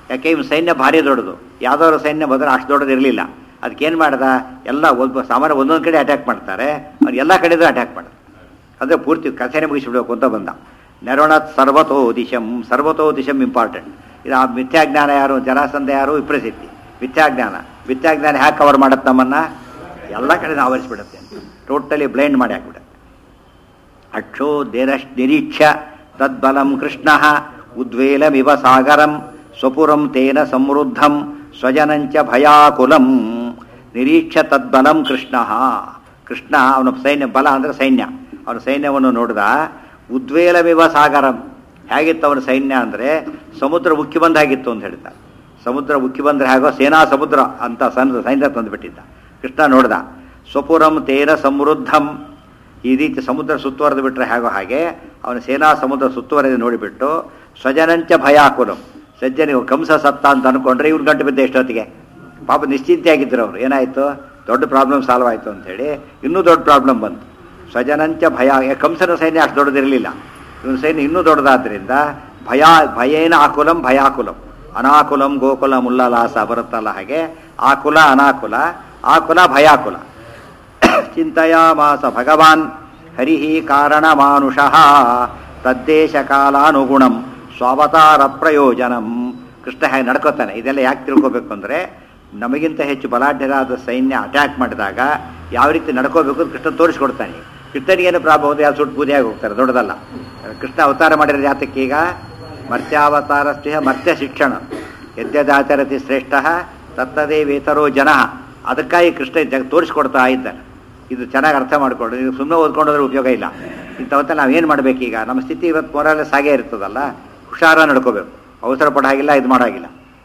ಯಾಕೆ ಇವ್ನ ಸೈನ್ಯ ಭಾರಿ ದೊಡ್ಡದು ಯಾವ್ದಾದ್ರು ಸೈನ್ಯ ಬಂದ್ರೆ ಅಷ್ಟು ದೊಡ್ಡದು ಇರಲಿಲ್ಲ ಅದಕ್ಕೇನು ಮಾಡ್ದ ಎಲ್ಲ ಒಬ್ಬ ಸಾಮಾನ್ಯ ಒಂದೊಂದು ಕಡೆ ಅಟ್ಯಾಕ್ ಮಾಡ್ತಾರೆ ಅವ್ನು ಎಲ್ಲ ಕಡೆದು ಅಟ್ಯಾಕ್ ಮಾಡ್ದ ಅಂದರೆ ಪೂರ್ತಿ ಕಥೆನೇ ಮುಗಿಸ್ಬಿಡ್ಬೇಕು ಅಂತ ಬಂದ ನೆರೋಣತ್ ಸರ್ವತೋ ದಿಶಂ ಸರ್ವತೋ ದಿಶಂ ಇಂಪಾರ್ಟೆಂಟ್ ಇದು ಆ ಮಿಥ್ಯಾಜ್ಞಾನ ಯಾರು ಜರಾಸಂಧ ಯಾರು ವಿಪ್ರಸಿದ್ಧಿ ಮಿಥ್ಯಾಜ್ಞಾನ ಮಿಥ್ಯಾಜ್ಞಾನ ಹ್ಯಾಕ್ ಕವರ್ ಮಾಡುತ್ತೆ ನಮ್ಮನ್ನ ಎಲ್ಲ ಕಡೆ ಆವರಿಸ್ಬಿಡುತ್ತೆ ಟೋಟಲಿ ಬ್ಲೈಂಡ್ ಮಾಡಿ ಹಾಕ್ಬಿಡುತ್ತೆ ಅಕ್ಷೋ ದೇರಶ್ ನಿರೀಕ್ಷ ತದ್ಬಲಂ ಕೃಷ್ಣ ಉದ್ವೇಲಮಿವ ಸಾಗರಂ ಸ್ವಪುರಂ ತೇನ ಸಮೃದ್ಧಂ ಸ್ವಜನಂಚ ಭಯಾಕುಲಂ ನಿರೀಕ್ಷ ತದ್ಬಲಂ ಕೃಷ್ಣ ಕೃಷ್ಣ ಅವನ ಸೈನ್ಯ ಬಲ ಅಂದರೆ ಸೈನ್ಯ ಅವನ ಸೈನ್ಯವನ್ನು ನೋಡಿದ ಉದ್ವೇಲಮಿವ ಸಾಗರಂ ಹೇಗಿತ್ತು ಅವನ ಸೈನ್ಯ ಅಂದರೆ ಸಮುದ್ರ ಉಕ್ಕಿ ಬಂದಾಗಿತ್ತು ಅಂತ ಹೇಳ್ತಾರೆ ಸಮುದ್ರ ಉಕ್ಕಿ ಬಂದರೆ ಹೇಗೋ ಸೇನಾ ಸಮುದ್ರ ಅಂತ ಸಣ್ಣ ಸೈನ್ಯ ತಂದುಬಿಟ್ಟಿದ್ದ ಕೃಷ್ಣ ನೋಡ್ದ ಸ್ವಪುರಂ ತೇನ ಸಮೃದ್ಧಂ ಈ ರೀತಿ ಸಮುದ್ರ ಸುತ್ತುವರೆದು ಬಿಟ್ಟರೆ ಹೇಗೋ ಹಾಗೆ ಅವನ ಸೇನಾ ಸಮುದ್ರ ಸುತ್ತುವರೆದು ನೋಡಿಬಿಟ್ಟು ಸ್ವಜನಂಚ ಭಯಾಕುಲಂ ಸಜ್ಜನಿಗೆ ಕಂಸ ಸತ್ತ ಅಂತ ಅನ್ಕೊಂಡ್ರೆ ಇವ್ರು ಗಂಟು ಬಿದ್ದ ಎಷ್ಟೊತ್ತಿಗೆ ಪಾಪ ನಿಶ್ಚಿಂತೆಯಾಗಿದ್ದರು ಅವರು ಏನಾಯಿತು ದೊಡ್ಡ ಪ್ರಾಬ್ಲಮ್ ಸಾಲ್ವ್ ಆಯಿತು ಅಂತೇಳಿ ಇನ್ನೂ ದೊಡ್ಡ ಪ್ರಾಬ್ಲಮ್ ಬಂತು ಸ್ವಜನಂಚ ಭಯ ಏ, ಕಂಸನ ಸೈನ್ಯ ಅಷ್ಟು ದೊಡ್ಡದಿರಲಿಲ್ಲ ಇವನ ಸೈನ್ಯ ಇನ್ನೂ ದೊಡ್ಡದಾದ್ರಿಂದ ಭಯ ಭಯೇನ ಆಕುಲಂ ಭಯಾಕುಲಂ ಅನಾಕುಲಂ ಗೋಕುಲಂ ಉಲ್ಲಲಾಸ ಬರುತ್ತಲ್ಲ ಹಾಗೆ ಆಕುಲ ಅನಾಕುಲ ಆಕುಲ ಭಯಾಕುಲ ಚಿಂತೆಯಾಮಾಸ ಭಗವಾನ್ ಹರಿ ಕಾರಣಮಾನುಷಃ ತದ್ದೇಶ ಕಾಲಾನುಗುಣಂ ಸ್ವಾವತಾರ ಪ್ರಯೋಜನಂ ಕೃಷ್ಣ ಹೇಗೆ ನಡ್ಕೋತಾನೆ ಇದೆಲ್ಲ ಯಾಕೆ ತಿಳ್ಕೋಬೇಕು ಅಂದರೆ ನಮಗಿಂತ ಹೆಚ್ಚು ಬಲಾಢ್ಯರಾದ ಸೈನ್ಯ ಅಟ್ಯಾಕ್ ಮಾಡಿದಾಗ ಯಾವ ರೀತಿ ನಡ್ಕೋಬೇಕು ಅಂತ ಕೃಷ್ಣ ತೋರಿಸ್ಕೊಡ್ತಾನೆ ಕೃಷ್ಣನಿಗೇನು ಪ್ರಾಬ್ಲಮ್ ಹೋದ್ರೆ ಯಾವ ಸುಟ್ಟು ಬೂದಿಯಾಗಿ ಹೋಗ್ತಾರೆ ದೊಡ್ಡದಲ್ಲ ಕೃಷ್ಣ ಅವತಾರ ಮಾಡಿರೋ ಜಾತಕ್ಕೆ ಈಗ ಮರ್ತ್ಯಾವತಾರಸ್ಯ ಮರ್ತ್ಯ ಶಿಕ್ಷಣ ಯದ್ಯದಾಚರತಿ ಶ್ರೇಷ್ಠ ತತ್ತದೇ ವೇತರೋ ಜನ ಅದಕ್ಕಾಗಿ ಕೃಷ್ಣ ಜಗ ತೋರಿಸ್ಕೊಡ್ತಾ ಇದ್ದಾನೆ ಇದು ಚೆನ್ನಾಗಿ ಅರ್ಥ ಮಾಡ್ಕೊಂಡು ನೀವು ಸುಮ್ಮನೆ ಓದ್ಕೊಂಡೋದ್ರೆ ಉಪಯೋಗ ಇಲ್ಲ ಇಂಥವತ್ತ ನಾವೇನು ಮಾಡಬೇಕೀಗ ನಮ್ಮ ಸ್ಥಿತಿ ಇವತ್ತು ಮೊರಲ್ಲ ಸಾಗೇ ಇರ್ತದಲ್ಲ ಹುಷಾರ ನಡ್ಕೋಬೇಕು ಅವಸರ ಪಡಾಗಿಲ್ಲ ಇದು ಮಾಡಾಗಿಲ್ಲ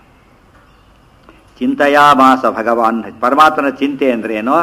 ಚಿಂತೆಯಾ ಮಾಸ ಭಗವಾನ್ ಪರಮಾತ್ಮನ ಚಿಂತೆ ಅಂದ್ರೆ ಏನೋ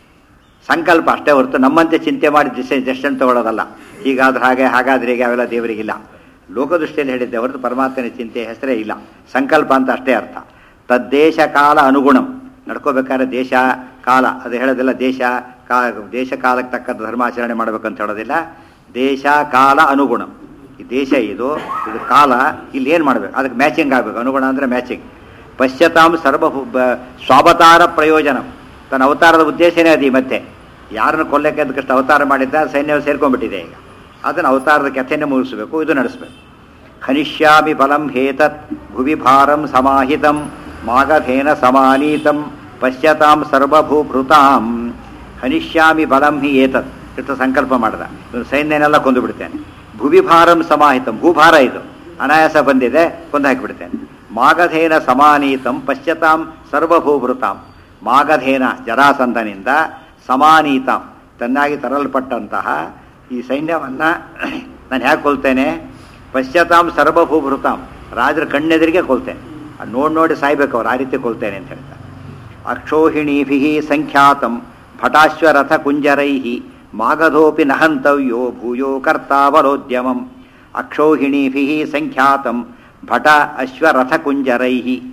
ಸಂಕಲ್ಪ ಅಷ್ಟೇ ಹೊರತು ನಮ್ಮಂತೆ ಚಿಂತೆ ಮಾಡಿ ಡಿಸಿಷನ್ ಡೆಸಿಷನ್ ತಗೊಳ್ಳೋದಲ್ಲ ಹೀಗಾದ್ರೆ ಹಾಗೆ ಹಾಗಾದ್ರೆ ಹೀಗೆ ಅವೆಲ್ಲ ದೇವರಿಗಿಲ್ಲ ಲೋಕದೃಷ್ಟಿಯಲ್ಲಿ ಹೇಳಿದ್ದೆ ಹೊರತು ಪರಮಾತ್ಮನ ಚಿಂತೆ ಹೆಸರೇ ಇಲ್ಲ ಸಂಕಲ್ಪ ಅಂತ ಅಷ್ಟೇ ಅರ್ಥ ತದ್ದೇಶ ಕಾಲ ಅನುಗುಣಂ ನಡ್ಕೋಬೇಕಾದ್ರೆ ದೇಶ ಕಾಲ ಅದು ಹೇಳೋದಿಲ್ಲ ದೇಶ ಕಾ ದೇಶ ಕಾಲಕ್ಕೆ ತಕ್ಕಂಥ ಧರ್ಮಾಚರಣೆ ಮಾಡಬೇಕಂತ ಹೇಳೋದಿಲ್ಲ ದೇಶ ಕಾಲ ಅನುಗುಣಂ ಈ ದೇಶ ಇದು ಇದು ಕಾಲ ಇಲ್ಲಿ ಏನು ಮಾಡಬೇಕು ಅದಕ್ಕೆ ಮ್ಯಾಚಿಂಗ್ ಆಗಬೇಕು ಅನುಗುಣ ಅಂದರೆ ಮ್ಯಾಚಿಂಗ್ ಪಶ್ಯತಾಂ ಸರ್ವ ಸ್ವಾವತಾರ ಪ್ರಯೋಜನ ತನ್ನ ಅವತಾರದ ಉದ್ದೇಶನೇ ಅದು ಈ ಮತ್ತೆ ಯಾರನ್ನು ಕೊಲ್ಲಕ್ಕೆ ಅದಕ್ಕಷ್ಟು ಅವತಾರ ಮಾಡಿದ್ದ ಸೈನ್ಯ ಸೇರ್ಕೊಂಡ್ಬಿಟ್ಟಿದೆ ಈಗ ಅದನ್ನು ಅವತಾರದ ಕಥೆಯನ್ನು ಮುಗಿಸ್ಬೇಕು ಇದು ನಡೆಸಬೇಕು ಖನಿಷ್ಯಾಮಿ ಫಲಂ ಹೇತತ್ ಭುವಿ ಭಾರಂ ಸಮಾಹಿತಂ ಮಾಗಧೇನ ಸಮಾನೀತಂ ಪಶ್ಯತಾಂ ಸರ್ವಭೂಭೃತಾಂ ಹನಿಷ್ಯಾಮಿ ಬಲಂ ಹಿ ಏತತ್ ಕೃಷ್ಣ ಸಂಕಲ್ಪ ಮಾಡಿದ ಇವನು ಸೈನ್ಯನೆಲ್ಲ ಕೊಂದು ಬಿಡ್ತೇನೆ ಭುವಿ ಭಾರಂ ಸಮಾಹಿತಂ ಭೂಭಾರ ಇದು ಅನಾಯಾಸ ಬಂದಿದೆ ಕೊಂದು ಹಾಕಿಬಿಡ್ತೇನೆ ಮಾಗಧೇನ ಸಮಾನೀತಂ ಪಶ್ಯತಾಂ ಸರ್ವಭೂಭೃತಾಂ ಮಾಗಧೇನ ಜರಾಸಂಧನಿಂದ ಸಮಾನೀತಾಂ ತನ್ನಾಗಿ ತರಲ್ಪಟ್ಟಂತಹ ಈ ಸೈನ್ಯವನ್ನು ನಾನು ಹೇಗೆ ಕೊಲ್ತೇನೆ ಪಶ್ಚಾತ್ತಾಂ ಸರ್ವಭೂಭೃತಾಂ ರಾಜರ ಕಣ್ಣೆದುರಿಗೆ ಕೊಲ್ತೇನೆ ಅದು ನೋಡಿ ನೋಡಿ ಸಾಯ್ಬೇಕು ಅವ್ರು ಆ ರೀತಿ ಕೊಲ್ತೇನೆ ಅಂತ ಹೇಳ್ತಾರೆ ಅಕ್ಷೋಹಿಣೀಭಿ ಸಂಖ್ಯಾತಂ ಭಟಾಶ್ವರಥ ಕುಂಜರೈ ಮಾಗಧೋಪಿ ನಹಂತವ್ಯೋ ಭೂಯೋ ಕರ್ತಾವಲೋದ್ಯಮಂ ಅಕ್ಷೋಹಿಣೀಭಿ ಸಂಖ್ಯಾತಂ ಭಟ ಅಶ್ವರಥ ಕುಂಜರೈ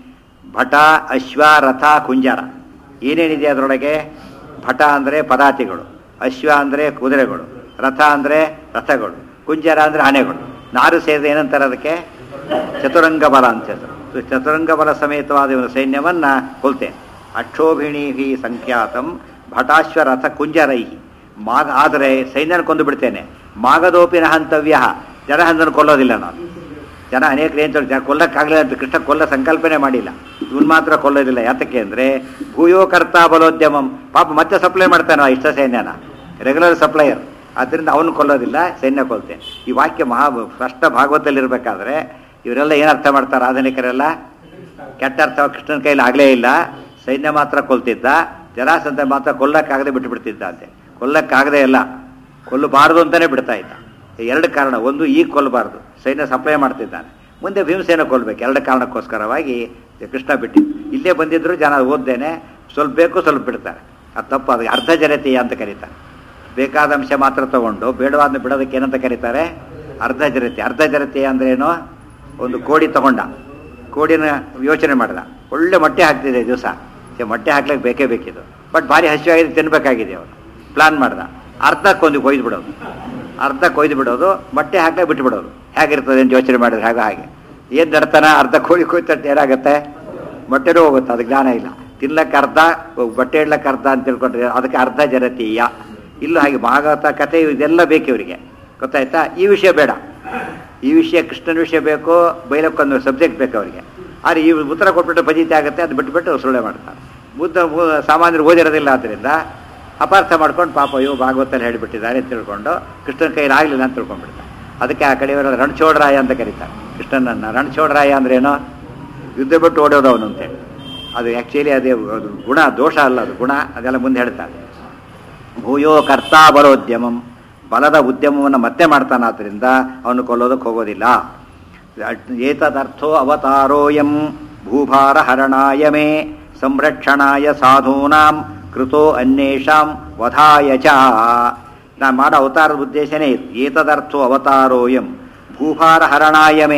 ಭಟ ಅಶ್ವರಥ ಕುಂಜರ ಏನೇನಿದೆ ಅದರೊಳಗೆ ಭಟ ಅಂದರೆ ಪದಾತಿಗಳು ಅಶ್ವ ಅಂದರೆ ಕುದುರೆಗಳು ರಥ ಅಂದರೆ ರಥಗಳು ಕುಂಜರ ಅಂದರೆ ಆನೆಗಳು ನಾರು ಸೇರಿದ ಏನಂತಾರೆ ಅದಕ್ಕೆ ಚತುರಂಗ ಬಲ ಅಂತ ಹೆಸರು ಸೊ ಚತುರಂಗ ಬಲ ಸಮೇತವಾದ ಇವನ ಸೈನ್ಯವನ್ನ ಕೊಲ್ತೇನೆ ಅಕ್ಷೋಭಿಣೀಹಿ ಸಂಖ್ಯಾತಂ ಭಟಾಶ್ವರಥ ಕುಂಜರೈಹಿ ಮಾಗ ಆದರೆ ಸೈನ್ಯನ ಕೊಂದು ಬಿಡ್ತೇನೆ ಮಾಗದೋಪಿನ ಹಂತವ್ಯ ಜನಹಂದನ ಕೊಲ್ಲೋದಿಲ್ಲ ನಾನು ಜನ ಅನೇಕರು ಏನು ಜನ ಕೊಲ್ಲಕ್ಕಾಗಲಿಲ್ಲ ಅಂತ ಕೃಷ್ಣ ಕೊಲ್ಲ ಸಂಕಲ್ಪನೆ ಮಾಡಿಲ್ಲ ಇವನ್ ಮಾತ್ರ ಕೊಲ್ಲೋದಿಲ್ಲ ಯಾತಕ್ಕೆ ಅಂದರೆ ಭೂಯೋ ಕರ್ತಾ ಬಲೋದ್ಯಮಂ ಪಾಪ ಮತ್ತೆ ಸಪ್ಲೈ ಮಾಡ್ತಾನೆ ಆ ಇಷ್ಟ ಸೈನ್ಯನ ರೆಗ್ಯುಲರ್ ಸಪ್ಲೈಯರ್ ಆದ್ದರಿಂದ ಅವನು ಕೊಲ್ಲೋದಿಲ್ಲ ಸೈನ್ಯ ಕೊಲ್ತೇನೆ ಈ ವಾಕ್ಯ ಮಹಾ ಸ್ಪಷ್ಟ ಭಾಗವತದಲ್ಲಿ ಇರಬೇಕಾದ್ರೆ ಇವರೆಲ್ಲ ಏನು ಅರ್ಥ ಮಾಡ್ತಾರೆ ಆಧುನಿಕರೆಲ್ಲ ಕೆಟ್ಟ ಅರ್ಥ ಕೃಷ್ಣನ ಕೈಲಿ ಆಗಲೇ ಇಲ್ಲ ಸೈನ್ಯ ಮಾತ್ರ ಕೊಲ್ತಿದ್ದ ಜರಾಸಂಧ ಮಾತ್ರ ಕೊಲ್ಲಕ್ಕಾಗದೆ ಬಿಟ್ಟು ಬಿಡ್ತಿದ್ದ ಅಂತೆ ಕೊಲ್ಲಕ್ಕಾಗದೇ ಇಲ್ಲ ಕೊಲ್ಲಬಾರದು ಅಂತಾನೆ ಬಿಡ್ತಾ ಇದ್ದ ಎರಡು ಕಾರಣ ಒಂದು ಈಗ ಕೊಲ್ಲಬಾರ್ದು ಸೈನ್ಯ ಸಪ್ಲೈ ಮಾಡ್ತಿದ್ದಾನೆ ಮುಂದೆ ಭೀಮಸೇನ ಕೊಲ್ಬೇಕು ಎರಡು ಕಾರಣಕ್ಕೋಸ್ಕರವಾಗಿ ಕೃಷ್ಣ ಬಿಟ್ಟಿದ್ದು ಇಲ್ಲೇ ಬಂದಿದ್ರು ಜನ ಓದ್ದೇನೆ ಸ್ವಲ್ಪ ಬೇಕು ಸ್ವಲ್ಪ ಬಿಡ್ತಾರೆ ಅದು ತಪ್ಪು ಅದು ಅರ್ಧ ಜನತೆಯ ಅಂತ ಕರೀತಾರೆ ಬೇಕಾದ ಅಂಶ ಮಾತ್ರ ತಗೊಂಡು ಬೇಡವಾದ ಬಿಡೋದಕ್ಕೆ ಏನಂತ ಕರೀತಾರೆ ಅರ್ಧ ಜರತೆ ಅರ್ಧ ಜರತೆ ಅಂದ್ರೆ ಏನು ಒಂದು ಕೋಡಿ ತಗೊಂಡ ಕೋಡಿನ ಯೋಚನೆ ಮಾಡ್ದ ಒಳ್ಳೆ ಮೊಟ್ಟೆ ಹಾಕ್ತಿದೆ ದಿವಸ ಮೊಟ್ಟೆ ಹಾಕ್ಲಿಕ್ಕೆ ಬೇಕೇ ಬೇಕಿದು ಬಟ್ ಭಾರಿ ಹಸಿವಾಗಿದೆ ತಿನ್ಬೇಕಾಗಿದೆ ಅವನು ಪ್ಲಾನ್ ಮಾಡ್ದ ಅರ್ಧ ಕೊಂದು ಕೊಯ್ದು ಬಿಡೋದು ಅರ್ಧ ಕೊಯ್ದು ಬಿಡೋದು ಮೊಟ್ಟೆ ಹಾಕ್ಲೇ ಬಿಟ್ಟು ಬಿಡೋದು ಹೇಗಿರ್ತದೆ ಅಂತ ಯೋಚನೆ ಮಾಡಿದ್ರೆ ಹಾಗೆ ಹಾಗೆ ಏನು ನಡ್ತಾನ ಅರ್ಧ ಕೋಳಿ ಕೊಯ್ತಟ್ಟು ಏನಾಗುತ್ತೆ ಮೊಟ್ಟೆನೂ ಹೋಗುತ್ತೆ ಅದಕ್ಕೆ ಜ್ಞಾನ ಇಲ್ಲ ತಿನ್ಲಕ್ಕೆ ಅರ್ಧ ಬಟ್ಟೆ ಇಡ್ಲಕ್ಕೆ ಅರ್ಧ ಅಂತ ತಿಳ್ಕೊಂಡ್ರೆ ಅದಕ್ಕೆ ಅರ್ಧ ಜನತೀಯ ಇಲ್ಲೂ ಹಾಗೆ ಭಾಗವತ ಕಥೆ ಇದೆಲ್ಲ ಬೇಕು ಇವರಿಗೆ ಗೊತ್ತಾಯ್ತಾ ಈ ವಿಷಯ ಬೇಡ ಈ ವಿಷಯ ಕೃಷ್ಣನ ವಿಷಯ ಬೇಕು ಬೈಲಕ್ಕೊಂದು ಸಬ್ಜೆಕ್ಟ್ ಬೇಕು ಅವರಿಗೆ ಆದರೆ ಈ ಉತ್ತರ ಕೊಟ್ಬಿಟ್ಟು ಭಜಿತೆ ಆಗುತ್ತೆ ಅದು ಬಿಟ್ಬಿಟ್ಟು ಸುಳ್ಳೆ ಮಾಡ್ತಾರೆ ಬುದ್ಧ ಮು- ಸಾಮಾನ್ಯರು ಓದಿರೋದಿಲ್ಲ ಆದ್ದರಿಂದ ಅಪಾರ್ಥ ಮಾಡ್ಕೊಂಡು ಪಾಪ ಇವು ಭಾಗವತಲ್ಲಿ ಹೇಳಿಬಿಟ್ಟಿದ್ದಾರೆ ಅಂತ ತಿಳ್ಕೊಂಡು ಕೃಷ್ಣನ ಕೈಲಿ ಆಗಲಿಲ್ಲ ಅಂತ ತಿಳ್ಕೊಂಡ್ಬಿಡ್ತಾರೆ ಅದಕ್ಕೆ ಆ ಕಡೆಯವರ ರಣಚೋಡರಾಯ ಅಂತ ಕರೀತಾರೆ ಕೃಷ್ಣನನ್ನು ರಣಚೋಡರಾಯ ಅಂದ್ರೇನು ಯುದ್ಧ ಬಿಟ್ಟು ಓಡೋದು ಅವನು ಅಂತೇಳಿ ಅದು ಆ್ಯಕ್ಚುಲಿ ಅದೇ ಅದು ಗುಣ ದೋಷ ಅಲ್ಲ ಅದು ಗುಣ ಅದೆಲ್ಲ ಮುಂದೆ ಹೇಳ್ತಾರೆ ಭೂಯೋ ಕರ್ತಾ ಬಲೋದ್ಯಮಂ ಬಲದ ಉದ್ಯಮವನ್ನು ಮತ್ತೆ ಮಾಡ್ತಾನಾದ್ರಿಂದ ಅವನು ಕೊಲ್ಲೋದಕ್ಕೆ ಹೋಗೋದಿಲ್ಲ ಏತದರ್ಥೋ ಅವತಾರೋಯಂ ಭೂಭಾರ ಹರಣಾಯ ಮೇ ಸಂರಕ್ಷಣಾಯ ಸಾಧೂನಾಂ ಕೃತೋ ಅನ್ಯೇಷಾಂ ವಧಾಯ ಚ ನಾನು ಮಾಡೋ ಅವತಾರದ ಉದ್ದೇಶನೇ ಇದು ಏತದರ್ಥೋ ಅವತಾರೋಯಂ ಭೂಭಾರ ಹರಣಾಯ ಮೇ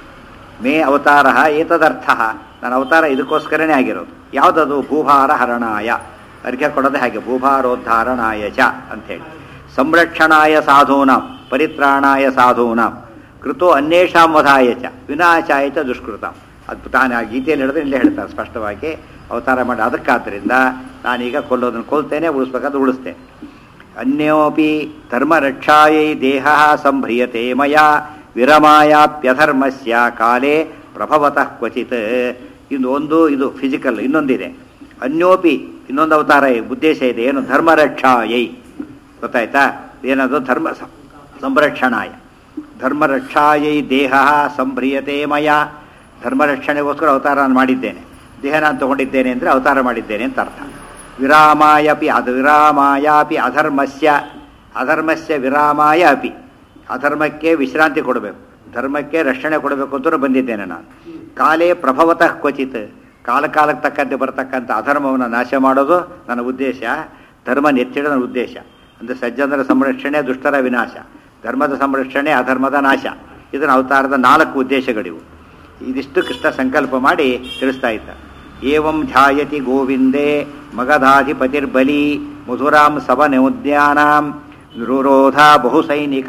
ಮೇ ಅವತಾರ ಏತದರ್ಥ ನನ್ನ ಅವತಾರ ಇದಕ್ಕೋಸ್ಕರನೇ ಆಗಿರೋದು ಯಾವುದದು ಭೂಭಾರ ಹರಣಾಯ ಅರ್ಘ್ಯ ಕೊಡೋದೇ ಹಾಗೆ ಭೂಭಾರೋದ್ಧಾರಣಾಯ ಚ ಅಂಥೇಳಿ ಸಂರಕ್ಷಣಾಯ ಸಾಧೂನಾಂ ಪರಿತ್ರಾಣಾಯ ಸಾಧೂನಾಂ ಕೃತೋ ಅನ್ಯೇಷಾಂ ವಧಾಯ ಚ ವಿನಾಶಾಯ ಚ ದುಷ್ಕೃತ ಅದು ತಾನು ಆ ಗೀತೆಯಲ್ಲಿ ಹೇಳಿದ್ರೆ ಇಲ್ಲೇ ಹೇಳ್ತಾರೆ ಸ್ಪಷ್ಟವಾಗಿ ಅವತಾರ ಮಾಡಿ ಅದಕ್ಕಾದ್ದರಿಂದ ನಾನೀಗ ಕೊಲ್ಲೋದನ್ನು ಕೊಲ್ತೇನೆ ಉಳಿಸ್ಬೇಕಾದ್ರೆ ಉಳಿಸ್ತೇನೆ ಅನ್ಯೋಪಿ ಧರ್ಮರಕ್ಷಾಯೈ ದೇಹ ಸಂಭ್ರಿಯತೆ ಮಯ ವಿರಮಾಯಾಪ್ಯಧರ್ಮಸ್ಯ ಕಾಲೇ ಪ್ರಭವತಃ ಕ್ವಚಿತ್ ಇನ್ನು ಒಂದು ಇದು ಫಿಸಿಕಲ್ ಇನ್ನೊಂದಿದೆ ಅನ್ಯೋಪಿ ಇನ್ನೊಂದು ಅವತಾರ ಉದ್ದೇಶ ಇದೆ ಏನು ಧರ್ಮರಕ್ಷಾಯೈ ಗೊತ್ತಾಯ್ತಾ ಏನದು ಧರ್ಮ ಸ- ಸಂರಕ್ಷಣಾಯ ಧರ್ಮರಕ್ಷಾಯೈ ದೇಹ ಸಂಭ್ರಿಯತೆ ಮಯ ಧರ್ಮರಕ್ಷಣೆಗೋಸ್ಕರ ಅವತಾರ ನಾನು ಮಾಡಿದ್ದೇನೆ ದೇಹ ನಾನು ತಗೊಂಡಿದ್ದೇನೆ ಅಂದರೆ ಅವತಾರ ಮಾಡಿದ್ದೇನೆ ಅಂತ ಅರ್ಥ ವಿರಾಮಾಯಪಿ ಅದು ವಿರಾಮಾಯಾಪಿ ಅಧರ್ಮಸ್ಯ ಅಧರ್ಮಸ್ಯ ವಿರಾಮಾಯ ಅಪಿ ಅಧರ್ಮಕ್ಕೆ ವಿಶ್ರಾಂತಿ ಕೊಡಬೇಕು ಧರ್ಮಕ್ಕೆ ರಕ್ಷಣೆ ಕೊಡಬೇಕು ಅಂತಲೂ ಬಂದಿದ್ದೇನೆ ನಾನು ಕಾಲೇ ಪ್ರಭವತಃ ಕ್ವಚಿತ್ ಕಾಲ ಕಾಲಕ್ಕೆ ತಕ್ಕಂತೆ ಬರತಕ್ಕಂಥ ಅಧರ್ಮವನ್ನು ನಾಶ ಮಾಡೋದು ನನ್ನ ಉದ್ದೇಶ ಧರ್ಮ ನೆಚ್ಚಿಡ ನನ್ನ ಉದ್ದೇಶ ಅಂದರೆ ಸಜ್ಜನರ ಸಂರಕ್ಷಣೆ ದುಷ್ಟರ ವಿನಾಶ ಧರ್ಮದ ಸಂರಕ್ಷಣೆ ಅಧರ್ಮದ ನಾಶ ಇದನ್ನ ಅವತಾರದ ನಾಲ್ಕು ಉದ್ದೇಶಗಳಿವು ಇದಿಷ್ಟು ಕೃಷ್ಣ ಸಂಕಲ್ಪ ಮಾಡಿ ತಿಳಿಸ್ತಾ ಇದ್ದ ಏವಂ ಧ್ಯಾಯತಿ ಗೋವಿಂದೇ ಮಗಧಾಧಿಪತಿರ್ಬಲಿ ಮಧುರಾಂ ಸವನೋದ್ಯಾನಾಂ ರುರೋಧ ಬಹುಸೈನಿಕ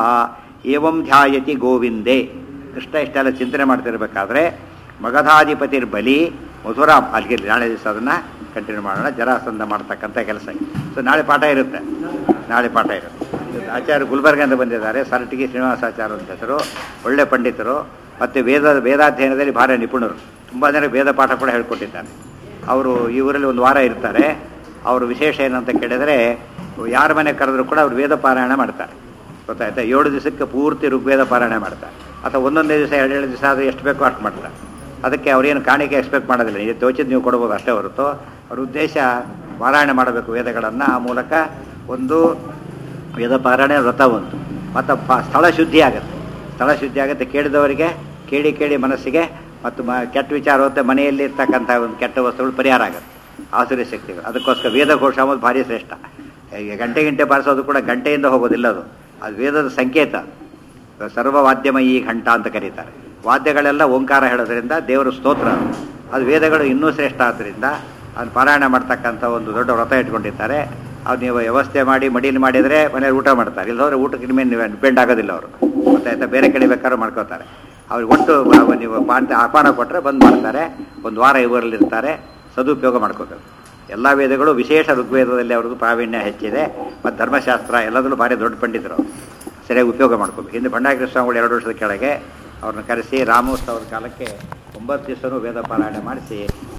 ಏವಂ ಧ್ಯಾಯತಿ ಗೋವಿಂದೇ ಕೃಷ್ಣ ಇಷ್ಟೆಲ್ಲ ಚಿಂತನೆ ಮಾಡ್ತಿರ್ಬೇಕಾದ್ರೆ ಮಗಧಾಧಿಪತಿರ್ಬಲಿ ಮಧುರಾಂ ಅಲ್ಲಿಗೆ ನಾಳೆ ದಿವಸ ಅದನ್ನು ಕಂಟಿನ್ಯೂ ಮಾಡೋಣ ಜರಾಸಂಧ ಮಾಡ್ತಕ್ಕಂಥ ಕೆಲಸ ಸೊ ನಾಳೆ ಪಾಠ ಇರುತ್ತೆ ನಾಳೆ ಪಾಠ ಇರುತ್ತೆ ಆಚಾರ್ಯ ಗುಲ್ಬರ್ಗದಿಂದ ಬಂದಿದ್ದಾರೆ ಸರಟಿಗೆ ಶ್ರೀನಿವಾಸಾಚಾರ್ಯ ಅಂತ ಹೆಸರು ಒಳ್ಳೆ ಪಂಡಿತರು ಮತ್ತು ವೇದ ವೇದಾಧ್ಯಯನದಲ್ಲಿ ಭಾರಿ ನಿಪುಣರು ತುಂಬ ಜನ ವೇದ ಪಾಠ ಕೂಡ ಹೇಳ್ಕೊಟ್ಟಿದ್ದಾರೆ ಅವರು ಈ ಊರಲ್ಲಿ ಒಂದು ವಾರ ಇರ್ತಾರೆ ಅವರು ವಿಶೇಷ ಏನಂತ ಕೇಳಿದರೆ ಯಾರ ಮನೆ ಕರೆದ್ರು ಕೂಡ ಅವರು ವೇದ ಪಾರಾಯಣ ಮಾಡ್ತಾರೆ ಗೊತ್ತಾಯ್ತಾ ಏಳು ದಿವಸಕ್ಕೆ ಪೂರ್ತಿ ಋಗ್ವೇದ ಪಾರಾಯಣ ಮಾಡ್ತಾರೆ ಅಥವಾ ಒಂದೊಂದೇ ದಿವಸ ಎರಡೆರಡು ದಿವಸ ಆದರೂ ಎಷ್ಟು ಬೇಕೋ ಅಷ್ಟು ಮಾಡ್ತಾರೆ ಅದಕ್ಕೆ ಅವ್ರೇನು ಕಾಣಿಕೆ ಎಕ್ಸ್ಪೆಕ್ಟ್ ಮಾಡೋದಿಲ್ಲ ಇದು ತೋಚಿದ್ದು ನೀವು ಕೊಡ್ಬೋದು ಅಷ್ಟೇ ಹೊರತು ಅವ್ರ ಉದ್ದೇಶ ಪಾರಾಯಣ ಮಾಡಬೇಕು ವೇದಗಳನ್ನು ಆ ಮೂಲಕ ಒಂದು ವೇದ ಪಾರಾಯಣ ವ್ರತ ಒಂದು ಮತ್ತು ಪ ಸ್ಥಳ ಶುದ್ಧಿ ಆಗುತ್ತೆ ಸ್ಥಳ ಶುದ್ಧಿ ಆಗುತ್ತೆ ಕೇಳಿದವರಿಗೆ ಕೇಳಿ ಕೇಳಿ ಮನಸ್ಸಿಗೆ ಮತ್ತು ಮ ಕೆಟ್ಟ ವಿಚಾರ ಹೋಗುತ್ತೆ ಮನೆಯಲ್ಲಿ ಇರ್ತಕ್ಕಂಥ ಒಂದು ಕೆಟ್ಟ ವಸ್ತುಗಳು ಪರಿಹಾರ ಆಗುತ್ತೆ ಆಸುರಿ ಶಕ್ತಿಗಳು ಅದಕ್ಕೋಸ್ಕರ ವೇದ ಘೋಷ ಅನ್ನೋದು ಭಾರಿ ಶ್ರೇಷ್ಠ ಈಗ ಗಂಟೆ ಗಂಟೆ ಬಾರಿಸೋದು ಕೂಡ ಗಂಟೆಯಿಂದ ಹೋಗೋದಿಲ್ಲ ಅದು ಅದು ವೇದದ ಸಂಕೇತ ಸರ್ವವಾದ್ಯಮಯಿ ಘಂಟ ಅಂತ ಕರೀತಾರೆ ವಾದ್ಯಗಳೆಲ್ಲ ಓಂಕಾರ ಹೇಳೋದ್ರಿಂದ ದೇವರ ಸ್ತೋತ್ರ ಅದು. ಅದು ವೇದಗಳು ಇನ್ನೂ ಶ್ರೇಷ್ಠ ಆದ್ದರಿಂದ ಅದು ಪಾರಾಯಣ ಮಾಡ್ತಕ್ಕಂಥ ಒಂದು ದೊಡ್ಡ ವ್ರತ ಇಟ್ಕೊಂಡಿದ್ದಾರೆ ಅದು ನೀವು ವ್ಯವಸ್ಥೆ ಮಾಡಿ ಮಡೀಲಿ ಮಾಡಿದರೆ ಮನೇಲಿ ಊಟ ಮಾಡ್ತಾರೆ ಇಲ್ಲದ್ರೆ ಊಟಕ್ಕೆ ಇನ್ಮೇಲೆ ನೀವು ಡಿಪೆಂಡ್ ಆಗೋದಿಲ್ಲ ಅವರು ಗೊತ್ತಾಯ್ತಾ ಬೇರೆ ಕಡೆ ಬೇಕಾದ್ರೂ ಮಾಡ್ಕೋತಾರೆ ಅವ್ರಿಗೆ ಒಟ್ಟು ಅವ ನೀವು ಪಾಠ ಆಹ್ವಾನ ಕೊಟ್ಟರೆ ಬಂದು ಮಾಡ್ತಾರೆ ಒಂದು ವಾರ ಇವರಲ್ಲಿರ್ತಾರೆ ಸದುಪಯೋಗ ಮಾಡ್ಕೋಬೇಕು ಎಲ್ಲ ವೇದಗಳು ವಿಶೇಷ ಋಗ್ವೇದದಲ್ಲಿ ಅವ್ರದ್ದು ಪ್ರಾವೀಣ್ಯ ಹೆಚ್ಚಿದೆ ಮತ್ತು ಧರ್ಮಶಾಸ್ತ್ರ ಎಲ್ಲದರಲ್ಲೂ ಭಾರಿ ದೊಡ್ಡ ಪಂಡಿತರು ಅವ್ರು. ಸರಿಯಾಗಿ ಉಪಯೋಗ ಮಾಡ್ಕೋಬೇಕು ಹಿಂದೆ ಭಂಡಾರಿ ಸ್ವಾಮಿಗಳು ಎರಡು ವರ್ಷದ ಕೆಳಗೆ ಅವ್ರನ್ನ ಕರೆಸಿ ರಾಮೋತ್ಸವದ ಕಾಲಕ್ಕೆ ಒಂಬತ್ತು ದಿವಸನೂ ವೇದ ಪಾರಾಯಣ ಮಾಡಿಸಿ